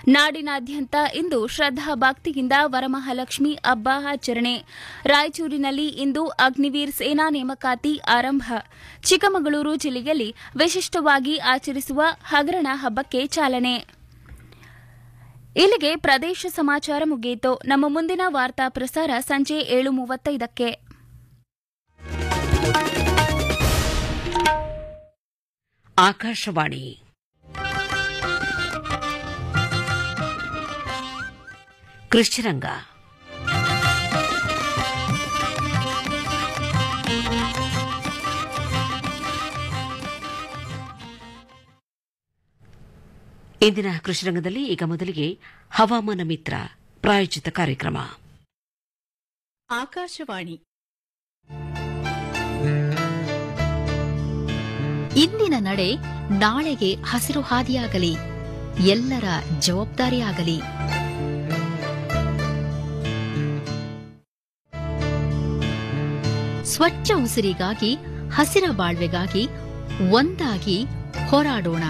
ನಾಡಿನಾದ್ಯಂತ ಇಂದು ಶ್ರದ್ದಾ ಭಕ್ತಿಯಿಂದ ವರಮಹಾಲಕ್ಷ್ಮಿ ಹಬ್ಬ ಆಚರಣೆ ರಾಯಚೂರಿನಲ್ಲಿ ಇಂದು ಅಗ್ನಿವೀರ್ ಸೇನಾ ನೇಮಕಾತಿ ಆರಂಭ ಚಿಕ್ಕಮಗಳೂರು ಜಿಲ್ಲೆಯಲ್ಲಿ ವಿಶಿಷ್ಟವಾಗಿ ಆಚರಿಸುವ ಹಗರಣ ಹಬ್ಬಕ್ಕೆ ಚಾಲನೆ ಇಲ್ಲಿಗೆ ಪ್ರದೇಶ ಸಮಾಚಾರ ಮುಗಿಯಿತು ನಮ್ಮ ಮುಂದಿನ ವಾರ್ತಾ ಪ್ರಸಾರ ಸಂಜೆ ಏಳು ಮೂವತ್ತೈದಕ್ಕೆ ಆಕಾಶವಾಣಿ ಕೃಷಿರಂಗ ಇಂದಿನ ಕೃಷಿರಂಗದಲ್ಲಿ ಈಗ ಮೊದಲಿಗೆ ಹವಾಮಾನ ಮಿತ್ರ ಪ್ರಾಯೋಜಿತ ಕಾರ್ಯಕ್ರಮ ಆಕಾಶವಾಣಿ ಇಂದಿನ ನಡೆ ನಾಳೆಗೆ ಹಸಿರು ಹಾದಿಯಾಗಲಿ ಎಲ್ಲರ ಜವಾಬ್ದಾರಿಯಾಗಲಿ ಸ್ವಚ್ಛ ಉಸಿರಿಗಾಗಿ ಹಸಿರ ಬಾಳ್ವೆಗಾಗಿ ಒಂದಾಗಿ ಹೋರಾಡೋಣ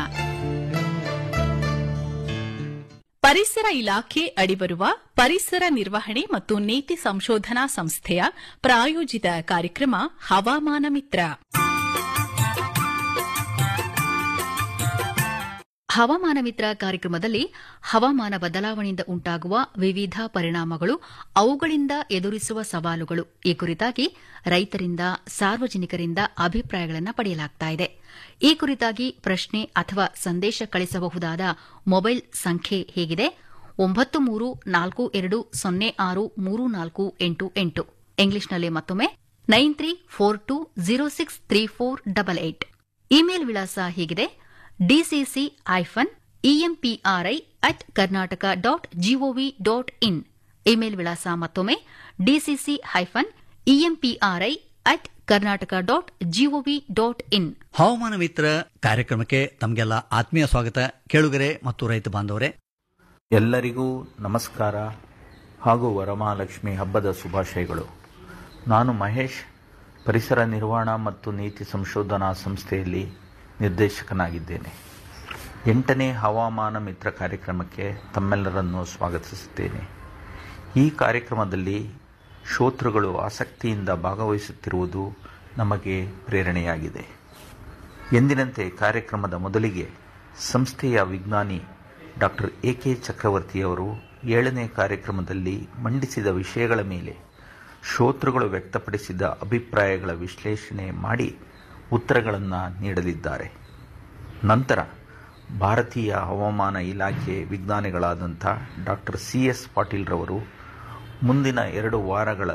ಪರಿಸರ ಇಲಾಖೆ ಅಡಿಬರುವ ಪರಿಸರ ನಿರ್ವಹಣೆ ಮತ್ತು ನೀತಿ ಸಂಶೋಧನಾ ಸಂಸ್ಥೆಯ ಪ್ರಾಯೋಜಿತ ಕಾರ್ಯಕ್ರಮ ಹವಾಮಾನ ಮಿತ್ರ ಹವಾಮಾನ ಮಿತ್ರ ಕಾರ್ಯಕ್ರಮದಲ್ಲಿ ಹವಾಮಾನ ಬದಲಾವಣೆಯಿಂದ ಉಂಟಾಗುವ ವಿವಿಧ ಪರಿಣಾಮಗಳು ಅವುಗಳಿಂದ ಎದುರಿಸುವ ಸವಾಲುಗಳು ಈ ಕುರಿತಾಗಿ ರೈತರಿಂದ ಸಾರ್ವಜನಿಕರಿಂದ ಅಭಿಪ್ರಾಯಗಳನ್ನು ಪಡೆಯಲಾಗ್ತಾ ಇದೆ ಈ ಕುರಿತಾಗಿ ಪ್ರಶ್ನೆ ಅಥವಾ ಸಂದೇಶ ಕಳಿಸಬಹುದಾದ ಮೊಬೈಲ್ ಸಂಖ್ಯೆ ಹೇಗಿದೆ ಒಂಬತ್ತು ಮೂರು ನಾಲ್ಕು ಎರಡು ಸೊನ್ನೆ ಆರು ಮೂರು ನಾಲ್ಕು ಎಂಟು ಎಂಟು ಇಂಗ್ಲಿಷ್ನಲ್ಲಿ ಮತ್ತೊಮ್ಮೆ nine three four two zero six three four double eight email ವಿಳಾಸ ಹೀಗಿದೆ DCC hyphen EMPRI at Karnataka dot GOV dot in email ವಿಳಾಸ ಮತ್ತೊಮ್ಮೆ DCC hyphen EMPRI at Karnataka dot GOV dot in ಹವಾಮಾನ ಮಿತ್ರ ಕಾರ್ಯಕ್ರಮಕ್ಕೆ ತಮಗೆಲ್ಲ ಆತ್ಮೀಯ ಸ್ವಾಗತ ಕೇಳುಗರೆ ಮತ್ತು ರೈತ ಬಾಂಧವರೇ ಎಲ್ಲರಿಗೂ ನಮಸ್ಕಾರ ಹಾಗೂ ವರಮಹಾಲಕ್ಷ್ಮಿ ಹಬ್ಬದ ಶುಭಾಶಯಗಳು ನಾನು ಮಹೇಶ್ ಪರಿಸರ ನಿರ್ವಹಣಾ ಮತ್ತು ನೀತಿ ಸಂಶೋಧನಾ ಸಂಸ್ಥೆಯಲ್ಲಿ ನಿರ್ದೇಶಕನಾಗಿದ್ದೇನೆ ಎಂಟನೇ ಹವಾಮಾನ ಮಿತ್ರ ಕಾರ್ಯಕ್ರಮಕ್ಕೆ ತಮ್ಮೆಲ್ಲರನ್ನು ಸ್ವಾಗತಿಸುತ್ತೇನೆ ಈ ಕಾರ್ಯಕ್ರಮದಲ್ಲಿ ಶ್ರೋತೃಗಳು ಆಸಕ್ತಿಯಿಂದ ಭಾಗವಹಿಸುತ್ತಿರುವುದು ನಮಗೆ ಪ್ರೇರಣೆಯಾಗಿದೆ ಎಂದಿನಂತೆ ಕಾರ್ಯಕ್ರಮದ ಮೊದಲಿಗೆ ಸಂಸ್ಥೆಯ ವಿಜ್ಞಾನಿ ಡಾಕ್ಟರ್ ಎ ಕೆ ಚಕ್ರವರ್ತಿಯವರು ಏಳನೇ ಕಾರ್ಯಕ್ರಮದಲ್ಲಿ ಮಂಡಿಸಿದ ವಿಷಯಗಳ ಮೇಲೆ ಶ್ರೋತೃಗಳು ವ್ಯಕ್ತಪಡಿಸಿದ ಅಭಿಪ್ರಾಯಗಳ ವಿಶ್ಲೇಷಣೆ ಮಾಡಿ ಉತ್ತರಗಳನ್ನು ನೀಡಲಿದ್ದಾರೆ ನಂತರ ಭಾರತೀಯ ಹವಾಮಾನ ಇಲಾಖೆ ವಿಜ್ಞಾನಿಗಳಾದಂಥ ಡಾಕ್ಟರ್ ಸಿ ಎಸ್ ಪಾಟೀಲ್ರವರು ಮುಂದಿನ ಎರಡು ವಾರಗಳ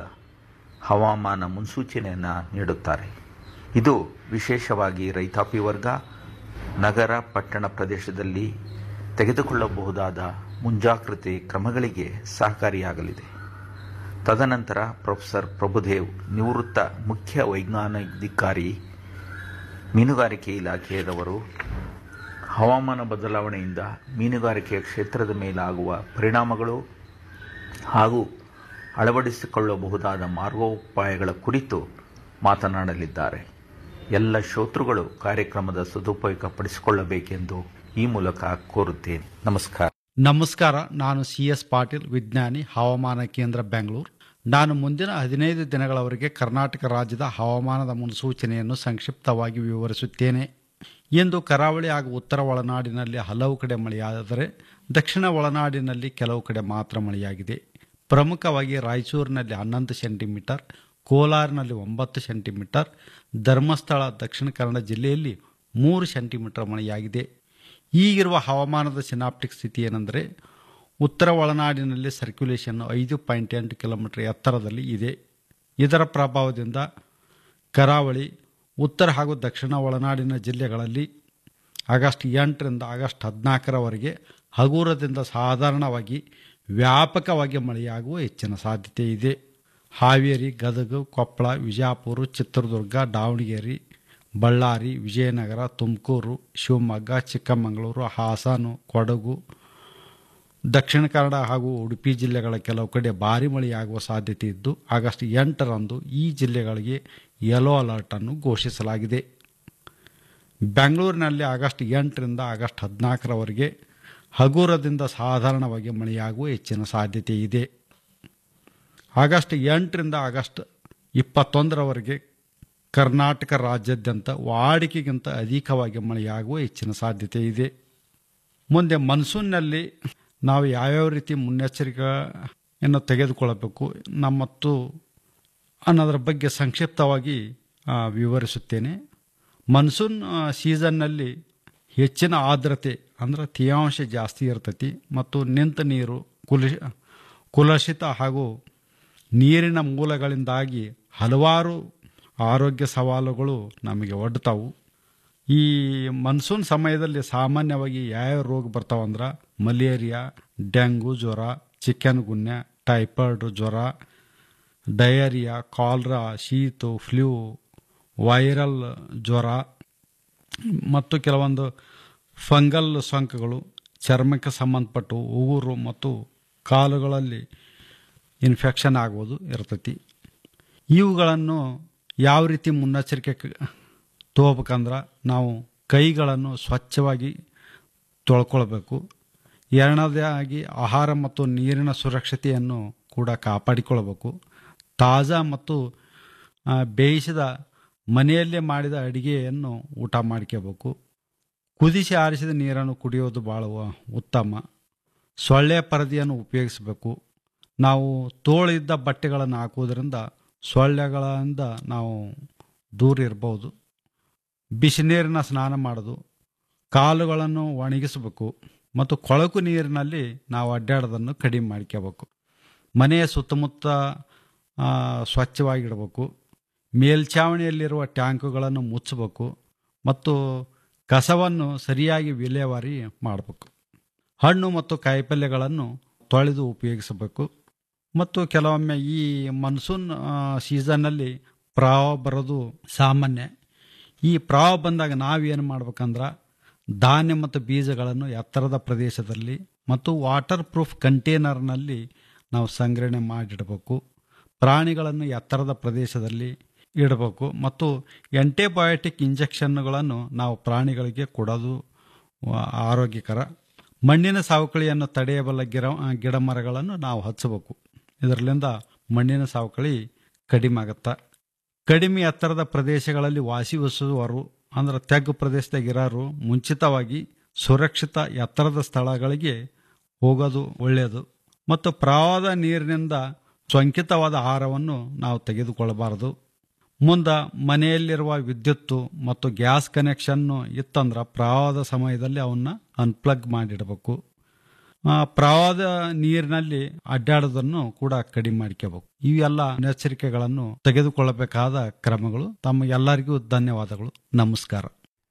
ಹವಾಮಾನ ಮುನ್ಸೂಚನೆಯನ್ನು ನೀಡುತ್ತಾರೆ ಇದು ವಿಶೇಷವಾಗಿ ರೈತಾಪಿ ವರ್ಗ ನಗರ ಪಟ್ಟಣ ಪ್ರದೇಶದಲ್ಲಿ ತೆಗೆದುಕೊಳ್ಳಬಹುದಾದ ಮುಂಜಾಗ್ರತೆ ಕ್ರಮಗಳಿಗೆ ಸಹಕಾರಿಯಾಗಲಿದೆ ತದನಂತರ ಪ್ರೊಫೆಸರ್ ಪ್ರಭುದೇವ್ ನಿವೃತ್ತ ಮುಖ್ಯ ವೈಜ್ಞಾನಿಕಾಧಿಕಾರಿ ಮೀನುಗಾರಿಕೆ ಇಲಾಖೆಯದವರು ಹವಾಮಾನ ಬದಲಾವಣೆಯಿಂದ ಮೀನುಗಾರಿಕೆಯ ಕ್ಷೇತ್ರದ ಮೇಲಾಗುವ ಪರಿಣಾಮಗಳು ಹಾಗೂ ಅಳವಡಿಸಿಕೊಳ್ಳಬಹುದಾದ ಮಾರ್ಗೋಪಾಯಗಳ ಕುರಿತು ಮಾತನಾಡಲಿದ್ದಾರೆ ಎಲ್ಲ ಶ್ರೋತೃಗಳು ಕಾರ್ಯಕ್ರಮದ ಸದುಪಯೋಗ ಪಡಿಸಿಕೊಳ್ಳಬೇಕೆಂದು ಈ ಮೂಲಕ ಕೋರುತ್ತೇನೆ ನಮಸ್ಕಾರ ನಮಸ್ಕಾರ ನಾನು ಸಿ ಎಸ್ ಪಾಟೀಲ್ ವಿಜ್ಞಾನಿ ಹವಾಮಾನ ಕೇಂದ್ರ ಬೆಂಗಳೂರು ನಾನು ಮುಂದಿನ ಹದಿನೈದು ದಿನಗಳವರೆಗೆ ಕರ್ನಾಟಕ ರಾಜ್ಯದ ಹವಾಮಾನದ ಮುನ್ಸೂಚನೆಯನ್ನು ಸಂಕ್ಷಿಪ್ತವಾಗಿ ವಿವರಿಸುತ್ತೇನೆ ಇಂದು ಕರಾವಳಿ ಹಾಗೂ ಉತ್ತರ ಒಳನಾಡಿನಲ್ಲಿ ಹಲವು ಕಡೆ ಮಳೆಯಾದರೆ ದಕ್ಷಿಣ ಒಳನಾಡಿನಲ್ಲಿ ಕೆಲವು ಕಡೆ ಮಾತ್ರ ಮಳೆಯಾಗಿದೆ ಪ್ರಮುಖವಾಗಿ ರಾಯಚೂರಿನಲ್ಲಿ ಹನ್ನೊಂದು ಸೆಂಟಿಮೀಟರ್ ಕೋಲಾರಿನಲ್ಲಿ ಒಂಬತ್ತು ಸೆಂಟಿಮೀಟರ್ ಧರ್ಮಸ್ಥಳ ದಕ್ಷಿಣ ಕನ್ನಡ ಜಿಲ್ಲೆಯಲ್ಲಿ ಮೂರು ಸೆಂಟಿಮೀಟರ್ ಮಳೆಯಾಗಿದೆ ಈಗಿರುವ ಹವಾಮಾನದ ಸಿನಾಪ್ಟಿಕ್ ಸ್ಥಿತಿ ಏನೆಂದರೆ ಉತ್ತರ ಒಳನಾಡಿನಲ್ಲಿ ಸರ್ಕ್ಯುಲೇಷನ್ ಐದು ಪಾಯಿಂಟ್ ಎಂಟು ಕಿಲೋಮೀಟರ್ ಎತ್ತರದಲ್ಲಿ ಇದೆ ಇದರ ಪ್ರಭಾವದಿಂದ ಕರಾವಳಿ ಉತ್ತರ ಹಾಗೂ ದಕ್ಷಿಣ ಒಳನಾಡಿನ ಜಿಲ್ಲೆಗಳಲ್ಲಿ ಆಗಸ್ಟ್ ಎಂಟರಿಂದ ಆಗಸ್ಟ್ ಹದಿನಾಲ್ಕರವರೆಗೆ ಹಗುರದಿಂದ ಸಾಧಾರಣವಾಗಿ ವ್ಯಾಪಕವಾಗಿ ಮಳೆಯಾಗುವ ಹೆಚ್ಚಿನ ಸಾಧ್ಯತೆ ಇದೆ ಹಾವೇರಿ ಗದಗ ಕೊಪ್ಪಳ ವಿಜಯಪುರ ಚಿತ್ರದುರ್ಗ ದಾವಣಗೆರೆ ಬಳ್ಳಾರಿ ವಿಜಯನಗರ ತುಮಕೂರು ಶಿವಮೊಗ್ಗ ಚಿಕ್ಕಮಗಳೂರು ಹಾಸನ ಕೊಡಗು ದಕ್ಷಿಣ ಕನ್ನಡ ಹಾಗೂ ಉಡುಪಿ ಜಿಲ್ಲೆಗಳ ಕೆಲವು ಕಡೆ ಭಾರಿ ಮಳೆಯಾಗುವ ಸಾಧ್ಯತೆ ಇದ್ದು ಆಗಸ್ಟ್ ಎಂಟರಂದು ಈ ಜಿಲ್ಲೆಗಳಿಗೆ ಯೆಲ್ಲೋ ಅಲರ್ಟ್ ಅನ್ನು ಘೋಷಿಸಲಾಗಿದೆ ಬೆಂಗಳೂರಿನಲ್ಲಿ ಆಗಸ್ಟ್ ಎಂಟರಿಂದ ಆಗಸ್ಟ್ ಹದಿನಾಲ್ಕರವರೆಗೆ ಹಗುರದಿಂದ ಸಾಧಾರಣವಾಗಿ ಮಳೆಯಾಗುವ ಹೆಚ್ಚಿನ ಸಾಧ್ಯತೆ ಇದೆ ಆಗಸ್ಟ್ ಎಂಟರಿಂದ ಆಗಸ್ಟ್ ಇಪ್ಪತ್ತೊಂದರವರೆಗೆ ಕರ್ನಾಟಕ ರಾಜ್ಯಾದ್ಯಂತ ವಾಡಿಕೆಗಿಂತ ಅಧಿಕವಾಗಿ ಮಳೆಯಾಗುವ ಹೆಚ್ಚಿನ ಸಾಧ್ಯತೆ ಇದೆ ಮುಂದೆ ಮನ್ಸೂನ್ನಲ್ಲಿ ನಾವು ಯಾವ್ಯಾವ ರೀತಿ ಮುನ್ನೆಚ್ಚರಿಕೆಯನ್ನು ತೆಗೆದುಕೊಳ್ಳಬೇಕು ನಮ್ಮ ಮತ್ತು ಅನ್ನೋದ್ರ ಬಗ್ಗೆ ಸಂಕ್ಷಿಪ್ತವಾಗಿ ಆ, ವಿವರಿಸುತ್ತೇನೆ ಮನ್ಸೂನ್ ಆ, ಸೀಸನ್ನಲ್ಲಿ ಹೆಚ್ಚಿನ ಆರ್ದ್ರತೆ ಅಂದ್ರೆ ತೇವಾಂಶ ಜಾಸ್ತಿ ಇರ್ತೈತಿ ಮತ್ತು ನಿಂತ ನೀರು ಕುಲ ಕುಲಷಿತ ಹಾಗೂ ನೀರಿನ ಮೂಲಗಳಿಂದಾಗಿ ಹಲವಾರು ಆರೋಗ್ಯ ಸವಾಲುಗಳು ನಮಗೆ ಒಡ್ತಾವು ಈ ಮನ್ಸೂನ್ ಸಮಯದಲ್ಲಿ ಸಾಮಾನ್ಯವಾಗಿ ಯಾವ್ಯಾವ ರೋಗ ಬರ್ತಾವಂದ್ರೆ ಮಲೇರಿಯಾ ಡೆಂಗು ಜ್ವರ ಚಿಕನ್ ಗುನ್ಯ ಟೈಫಾಯ್ಡ್ ಜ್ವರ ಡಯರಿಯಾ ಕಾಲ್ರಾ ಶೀತು ಫ್ಲೂ ವೈರಲ್ ಜ್ವರ ಮತ್ತು ಕೆಲವೊಂದು ಫಂಗಲ್ ಸೋಂಕುಗಳು ಚರ್ಮಕ್ಕೆ ಸಂಬಂಧಪಟ್ಟು ಉಗುರು ಮತ್ತು ಕಾಲುಗಳಲ್ಲಿ ಇನ್ಫೆಕ್ಷನ್ ಆಗೋದು ಇರ್ತೈತಿ ಇವುಗಳನ್ನು ಯಾವ ರೀತಿ ಮುನ್ನೆಚ್ಚರಿಕೆ ಕ- ತಗೋಬೇಕಂದ್ರೆ ನಾವು ಕೈಗಳನ್ನು ಸ್ವಚ್ಛವಾಗಿ ತೊಳ್ಕೊಳ್ಬೇಕು ಎರಡನೇದಾಗಿ ಆಹಾರ ಮತ್ತು ನೀರಿನ ಸುರಕ್ಷತೆಯನ್ನು ಕೂಡ ಕಾಪಾಡಿಕೊಳ್ಳಬೇಕು ತಾಜಾ ಮತ್ತು ಆ, ಬೇಯಿಸಿದ ಮನೆಯಲ್ಲೇ ಮಾಡಿದ ಅಡಿಗೆಯನ್ನು ಊಟ ಮಾಡ್ಕೋಬೇಕು ಕುದಿಸಿ ಆರಿಸಿದ ನೀರನ್ನು ಕುಡಿಯೋದು ಭಾಳ ವ- ಉತ್ತಮ ಸೊಳ್ಳೆ ಪರದೆಯನ್ನು ಉಪಯೋಗಿಸಬೇಕು ನಾವು ತೋಳಿದ್ದ ಬಟ್ಟೆಗಳನ್ನು ಹಾಕುವುದರಿಂದ ಸೊಳ್ಳೆಗಳಿಂದ ನಾವು ದೂರ ಇರ್ಬೋದು ಬಿಸಿನೀರಿನ ಸ್ನಾನ ಮಾಡೋದು ಕಾಲುಗಳನ್ನು ಒಣಗಿಸಬೇಕು ಮತ್ತು ಕೊಳಕು ನೀರಿನಲ್ಲಿ ನಾವು ಅಡ್ಡಾಡೋದನ್ನು ಕಡಿಮೆ ಮಾಡ್ಕೋಬೇಕು ಮನೆಯ ಸುತ್ತಮುತ್ತ ಆ, ಸ್ವಚ್ಛವಾಗಿಡಬೇಕು ಮೇಲ್ಛಾವಣಿಯಲ್ಲಿರುವ ಟ್ಯಾಂಕುಗಳನ್ನು ಮುಚ್ಚಬೇಕು ಮತ್ತು ಕಸವನ್ನು ಸರಿಯಾಗಿ ವಿಲೇವಾರಿ ಮಾಡಬೇಕು ಹಣ್ಣು ಮತ್ತು ಕಾಯಿಪಲ್ಯಗಳನ್ನು ತೊಳೆದು ಉಪಯೋಗಿಸಬೇಕು ಮತ್ತು ಕೆಲವೊಮ್ಮೆ ಈ ಮನ್ಸೂನ್ ಸೀಸನ್ನಲ್ಲಿ ಪ್ರವಾಹ ಬರೋದು ಸಾಮಾನ್ಯ ಈ ಪ್ರವಾಹ ಬಂದಾಗ ನಾವೇನು ಮಾಡ್ಬೇಕಂದ್ರೆ ಧಾನ್ಯ ಮತ್ತು ಬೀಜಗಳನ್ನು ಎತ್ತರದ ಪ್ರದೇಶದಲ್ಲಿ ಮತ್ತು ವಾಟರ್ ಪ್ರೂಫ್ ಕಂಟೈನರ್ನಲ್ಲಿ ನಾವು ಸಂಗ್ರಹಣೆ ಮಾಡಿಡಬೇಕು ಪ್ರಾಣಿಗಳನ್ನು ಎತ್ತರದ ಪ್ರದೇಶದಲ್ಲಿ ಇಡಬೇಕು ಮತ್ತು ಆಂಟಿಬಯೋಟಿಕ್ ಇಂಜೆಕ್ಷನ್ಗಳನ್ನು ನಾವು ಪ್ರಾಣಿಗಳಿಗೆ ಕೊಡೋದು ಆ, ಆರೋಗ್ಯಕರ ಮಣ್ಣಿನ ಸವಕಳಿಯನ್ನು ತಡೆಯಬಲ್ಲ ಗಿಡ ಗಿಡ ಮರಗಳನ್ನು ನಾವು ಹಚ್ಚಬೇಕು ಇದರಿಂದ ಮಣ್ಣಿನ ಸವಕಳಿ ಕಡಿಮೆ ಆಗುತ್ತಾ ಕಡಿಮೆ ಎತ್ತರದ ಪ್ರದೇಶಗಳಲ್ಲಿ ವಾಸಿಸುವವರು ಅಂದ್ರೆ ತೆಗ್ಗು ಪ್ರದೇಶದಾಗ ಇರೋರು ಮುಂಚಿತವಾಗಿ ಸುರಕ್ಷಿತ ಎತ್ತರದ ಸ್ಥಳಗಳಿಗೆ ಹೋಗೋದು ಒಳ್ಳೆಯದು ಮತ್ತು ಪ್ರವಾಹದ ನೀರಿನಿಂದ ಸೋಂಕಿತವಾದ ಆಹಾರವನ್ನು ನಾವು ತೆಗೆದುಕೊಳ್ಳಬಾರದು ಮುಂದೆ ಮನೆಯಲ್ಲಿರುವ ವಿದ್ಯುತ್ತು ಮತ್ತು ಗ್ಯಾಸ್ ಕನೆಕ್ಷನ್ನು ಇತ್ತಂದ್ರೆ ಪ್ರವಾಹದ ಸಮಯದಲ್ಲಿ ಅವನ್ನ ಅನ್ಪ್ಲಗ್ ಮಾಡಿಡಬೇಕು ಆ, ಪ್ರವಾಹದ ನೀರಿನಲ್ಲಿ ಅಡ್ಡಾಡೋದನ್ನು ಕೂಡ ಕಡಿಮೆ ಮಾಡ್ಕೋಬೇಕು ಇವೆಲ್ಲ ಮುನ್ನೆಚ್ಚರಿಕೆಗಳನ್ನು ತೆಗೆದುಕೊಳ್ಳಬೇಕಾದ ಕ್ರಮಗಳು ತಮಗೆಲ್ಲರಿಗೂ ಧನ್ಯವಾದಗಳು ನಮಸ್ಕಾರ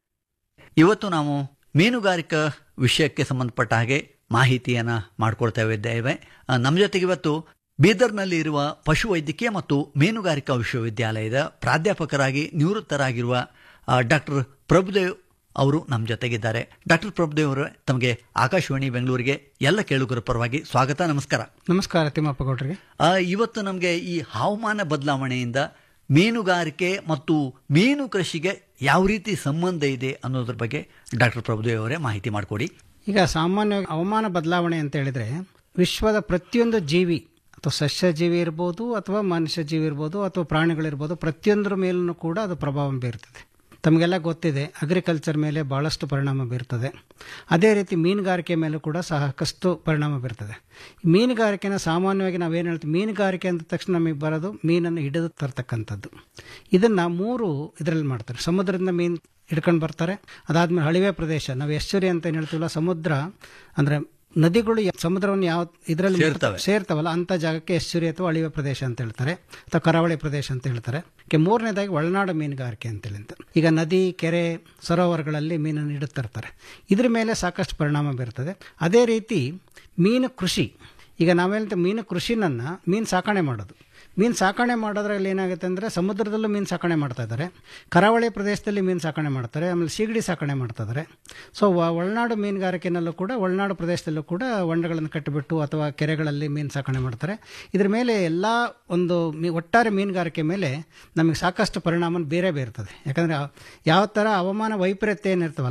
ಇವತ್ತು ನಾವು ಮೀನುಗಾರಿಕಾ ವಿಷಯಕ್ಕೆ ಸಂಬಂಧಪಟ್ಟ ಹಾಗೆ ಮಾಹಿತಿಯನ್ನು ಮಾಡಿಕೊಳ್ತಾ ಇದ್ದೇವೆ ಆ, ನಮ್ಮ ಜೊತೆಗೆ ಇವತ್ತು ಬೀದರ್ನಲ್ಲಿ ಇರುವ ಪಶುವೈದ್ಯಕೀಯ ಮತ್ತು ಮೀನುಗಾರಿಕಾ ವಿಶ್ವವಿದ್ಯಾಲಯದ ಪ್ರಾಧ್ಯಾಪಕರಾಗಿ ನಿವೃತ್ತರಾಗಿರುವ ಡಾಕ್ಟರ್ ಪ್ರಭುದೇವ್ ಅವರು ನಮ್ಮ ಜೊತೆಗಿದ್ದಾರೆ ಡಾಕ್ಟರ್ ಪ್ರಭುದೇವ್ ಅವರೇ ತಮಗೆ ಆಕಾಶವಾಣಿ ಬೆಂಗಳೂರಿಗೆ ಎಲ್ಲ ಕೇಳುಗರ ಪರವಾಗಿ ಸ್ವಾಗತ ನಮಸ್ಕಾರ ನಮಸ್ಕಾರ ತಿಮ್ಮಪ್ಪ ಗೌಡ್ರಿಗೆ ಆ, ಇವತ್ತು ನಮಗೆ ಈ ಹವಾಮಾನ ಬದಲಾವಣೆಯಿಂದ ಮೀನುಗಾರಿಕೆ ಮತ್ತು ಮೀನು ಕೃಷಿಗೆ ಯಾವ ರೀತಿ ಸಂಬಂಧ ಇದೆ ಅನ್ನೋದ್ರ ಬಗ್ಗೆ ಡಾಕ್ಟರ್ ಪ್ರಭುದೇವ್ ಅವರೇ ಮಾಹಿತಿ ಮಾಡಿಕೊಡಿ ಈಗ ಸಾಮಾನ್ಯವಾಗಿ ಹವಾಮಾನ ಬದಲಾವಣೆ ಅಂತ ಹೇಳಿದ್ರೆ ವಿಶ್ವದ ಪ್ರತಿಯೊಂದು ಜೀವಿ ಅಥವಾ ಸಸ್ಯ ಜೀವಿ ಇರ್ಬೋದು ಅಥವಾ ಮನುಷ್ಯ ಜೀವಿ ಇರ್ಬೋದು ಅಥವಾ ಪ್ರಾಣಿಗಳಿರ್ಬೋದು ಪ್ರತಿಯೊಂದರ ಮೇಲೂ ಕೂಡ ಅದು ಪ್ರಭಾವ ಬೀರ್ತದೆ ತಮಗೆಲ್ಲ ಗೊತ್ತಿದೆ ಅಗ್ರಿಕಲ್ಚರ್ ಮೇಲೆ ಭಾಳಷ್ಟು ಪರಿಣಾಮ ಬೀರ್ತದೆ ಅದೇ ರೀತಿ ಮೀನುಗಾರಿಕೆ ಮೇಲೂ ಕೂಡ ಸಾಕಷ್ಟು ಪರಿಣಾಮ ಬೀರ್ತದೆ ಮೀನುಗಾರಿಕೆನ ಸಾಮಾನ್ಯವಾಗಿ ನಾವೇನು ಹೇಳ್ತೀವಿ ಮೀನುಗಾರಿಕೆ ಅಂದ ತಕ್ಷಣ ನಮಗೆ ಬರೋದು ಮೀನನ್ನು ಹಿಡಿದು ತರ್ತಕ್ಕಂಥದ್ದು ಇದನ್ನು ಮೂರು ಇದರಲ್ಲಿ ಮಾಡ್ತಾರೆ ಸಮುದ್ರದಿಂದ ಮೀನು ಹಿಡ್ಕೊಂಡು ಬರ್ತಾರೆ ಅದಾದ್ಮೇಲೆ ಹಳಿವೆ ಪ್ರದೇಶ ನಾವು ಎಶ್ಚುರಿ ಅಂತ ಏನು ಹೇಳ್ತೀವಲ್ಲ ಸಮುದ್ರ ಅಂದರೆ ನದಿಗಳು ಯ- ಸಮುದ್ರವನ್ನು ಯಾವ ಇದರಲ್ಲಿ ಸೇರ್ತವೆ. ಸೇರ್ತಾವಲ್ಲ ಅಂತ ಜಾಗಕ್ಕೆ ಎಶ್ಚುರಿ ಅಥವಾ ಅಳಿವೆ ಪ್ರದೇಶ ಅಂತ ಹೇಳ್ತಾರೆ ಅಥವಾ ಕರಾವಳಿ ಪ್ರದೇಶ ಅಂತ ಹೇಳ್ತಾರೆ ಕೆ ಮೂರನೇದಾಗಿ ಒಳನಾಡು ಮೀನುಗಾರಿಕೆ ಅಂತೇಳಿ ಅಂತ ಈಗ ನದಿ ಕೆರೆ ಸರೋವರಗಳಲ್ಲಿ ಮೀನನ್ನು ಇಡುತ್ತಿರ್ತಾರೆ ಇದ್ರ ಮೇಲೆ ಸಾಕಷ್ಟು ಪರಿಣಾಮ ಬೀರ್ತದೆ ಅದೇ ರೀತಿ ಮೀನು ಕೃಷಿ ಈಗ ನಾವೇನಂತ ಮೀನು ಕೃಷಿನನ್ನು ಮೀನು ಸಾಕಣೆ ಮಾಡೋದು ಮೀನು ಸಾಕಣೆ ಮಾಡೋದ್ರಲ್ಲಿ ಏನಾಗುತ್ತೆ ಅಂದರೆ ಸಮುದ್ರದಲ್ಲೂ ಮೀನು ಸಾಕಣೆ ಮಾಡ್ತಾ ಇದ್ದಾರೆ ಕರಾವಳಿ ಪ್ರದೇಶದಲ್ಲಿ ಮೀನು ಸಾಕಣೆ ಮಾಡ್ತಾರೆ ಆಮೇಲೆ ಸೀಗಡಿ ಸಾಕಣೆ ಮಾಡ್ತಾ ಇದ್ದಾರೆ ಸೊ ಒಳನಾಡು ಮೀನುಗಾರಿಕೆನಲ್ಲೂ ಕೂಡ ಒಳನಾಡು ಪ್ರದೇಶದಲ್ಲೂ ಕೂಡ ಹೊಂಡಗಳನ್ನು ಕಟ್ಟಿಬಿಟ್ಟು ಅಥವಾ ಕೆರೆಗಳಲ್ಲಿ ಮೀನು ಸಾಕಣೆ ಮಾಡ್ತಾರೆ ಇದ್ರ ಮೇಲೆ ಎಲ್ಲ ಒಂದು ಮೀ ಒಟ್ಟಾರೆ ಮೀನುಗಾರಿಕೆ ಮೇಲೆ ನಮಗೆ ಸಾಕಷ್ಟು ಪರಿಣಾಮ ಬೇರೆ ಬೀರ್ತದೆ ಯಾಕಂದರೆ ಯಾವ ಥರ ಹವಾಮಾನ ವೈಪರೀತ್ಯ ಏನಿರ್ತವಲ್ಲ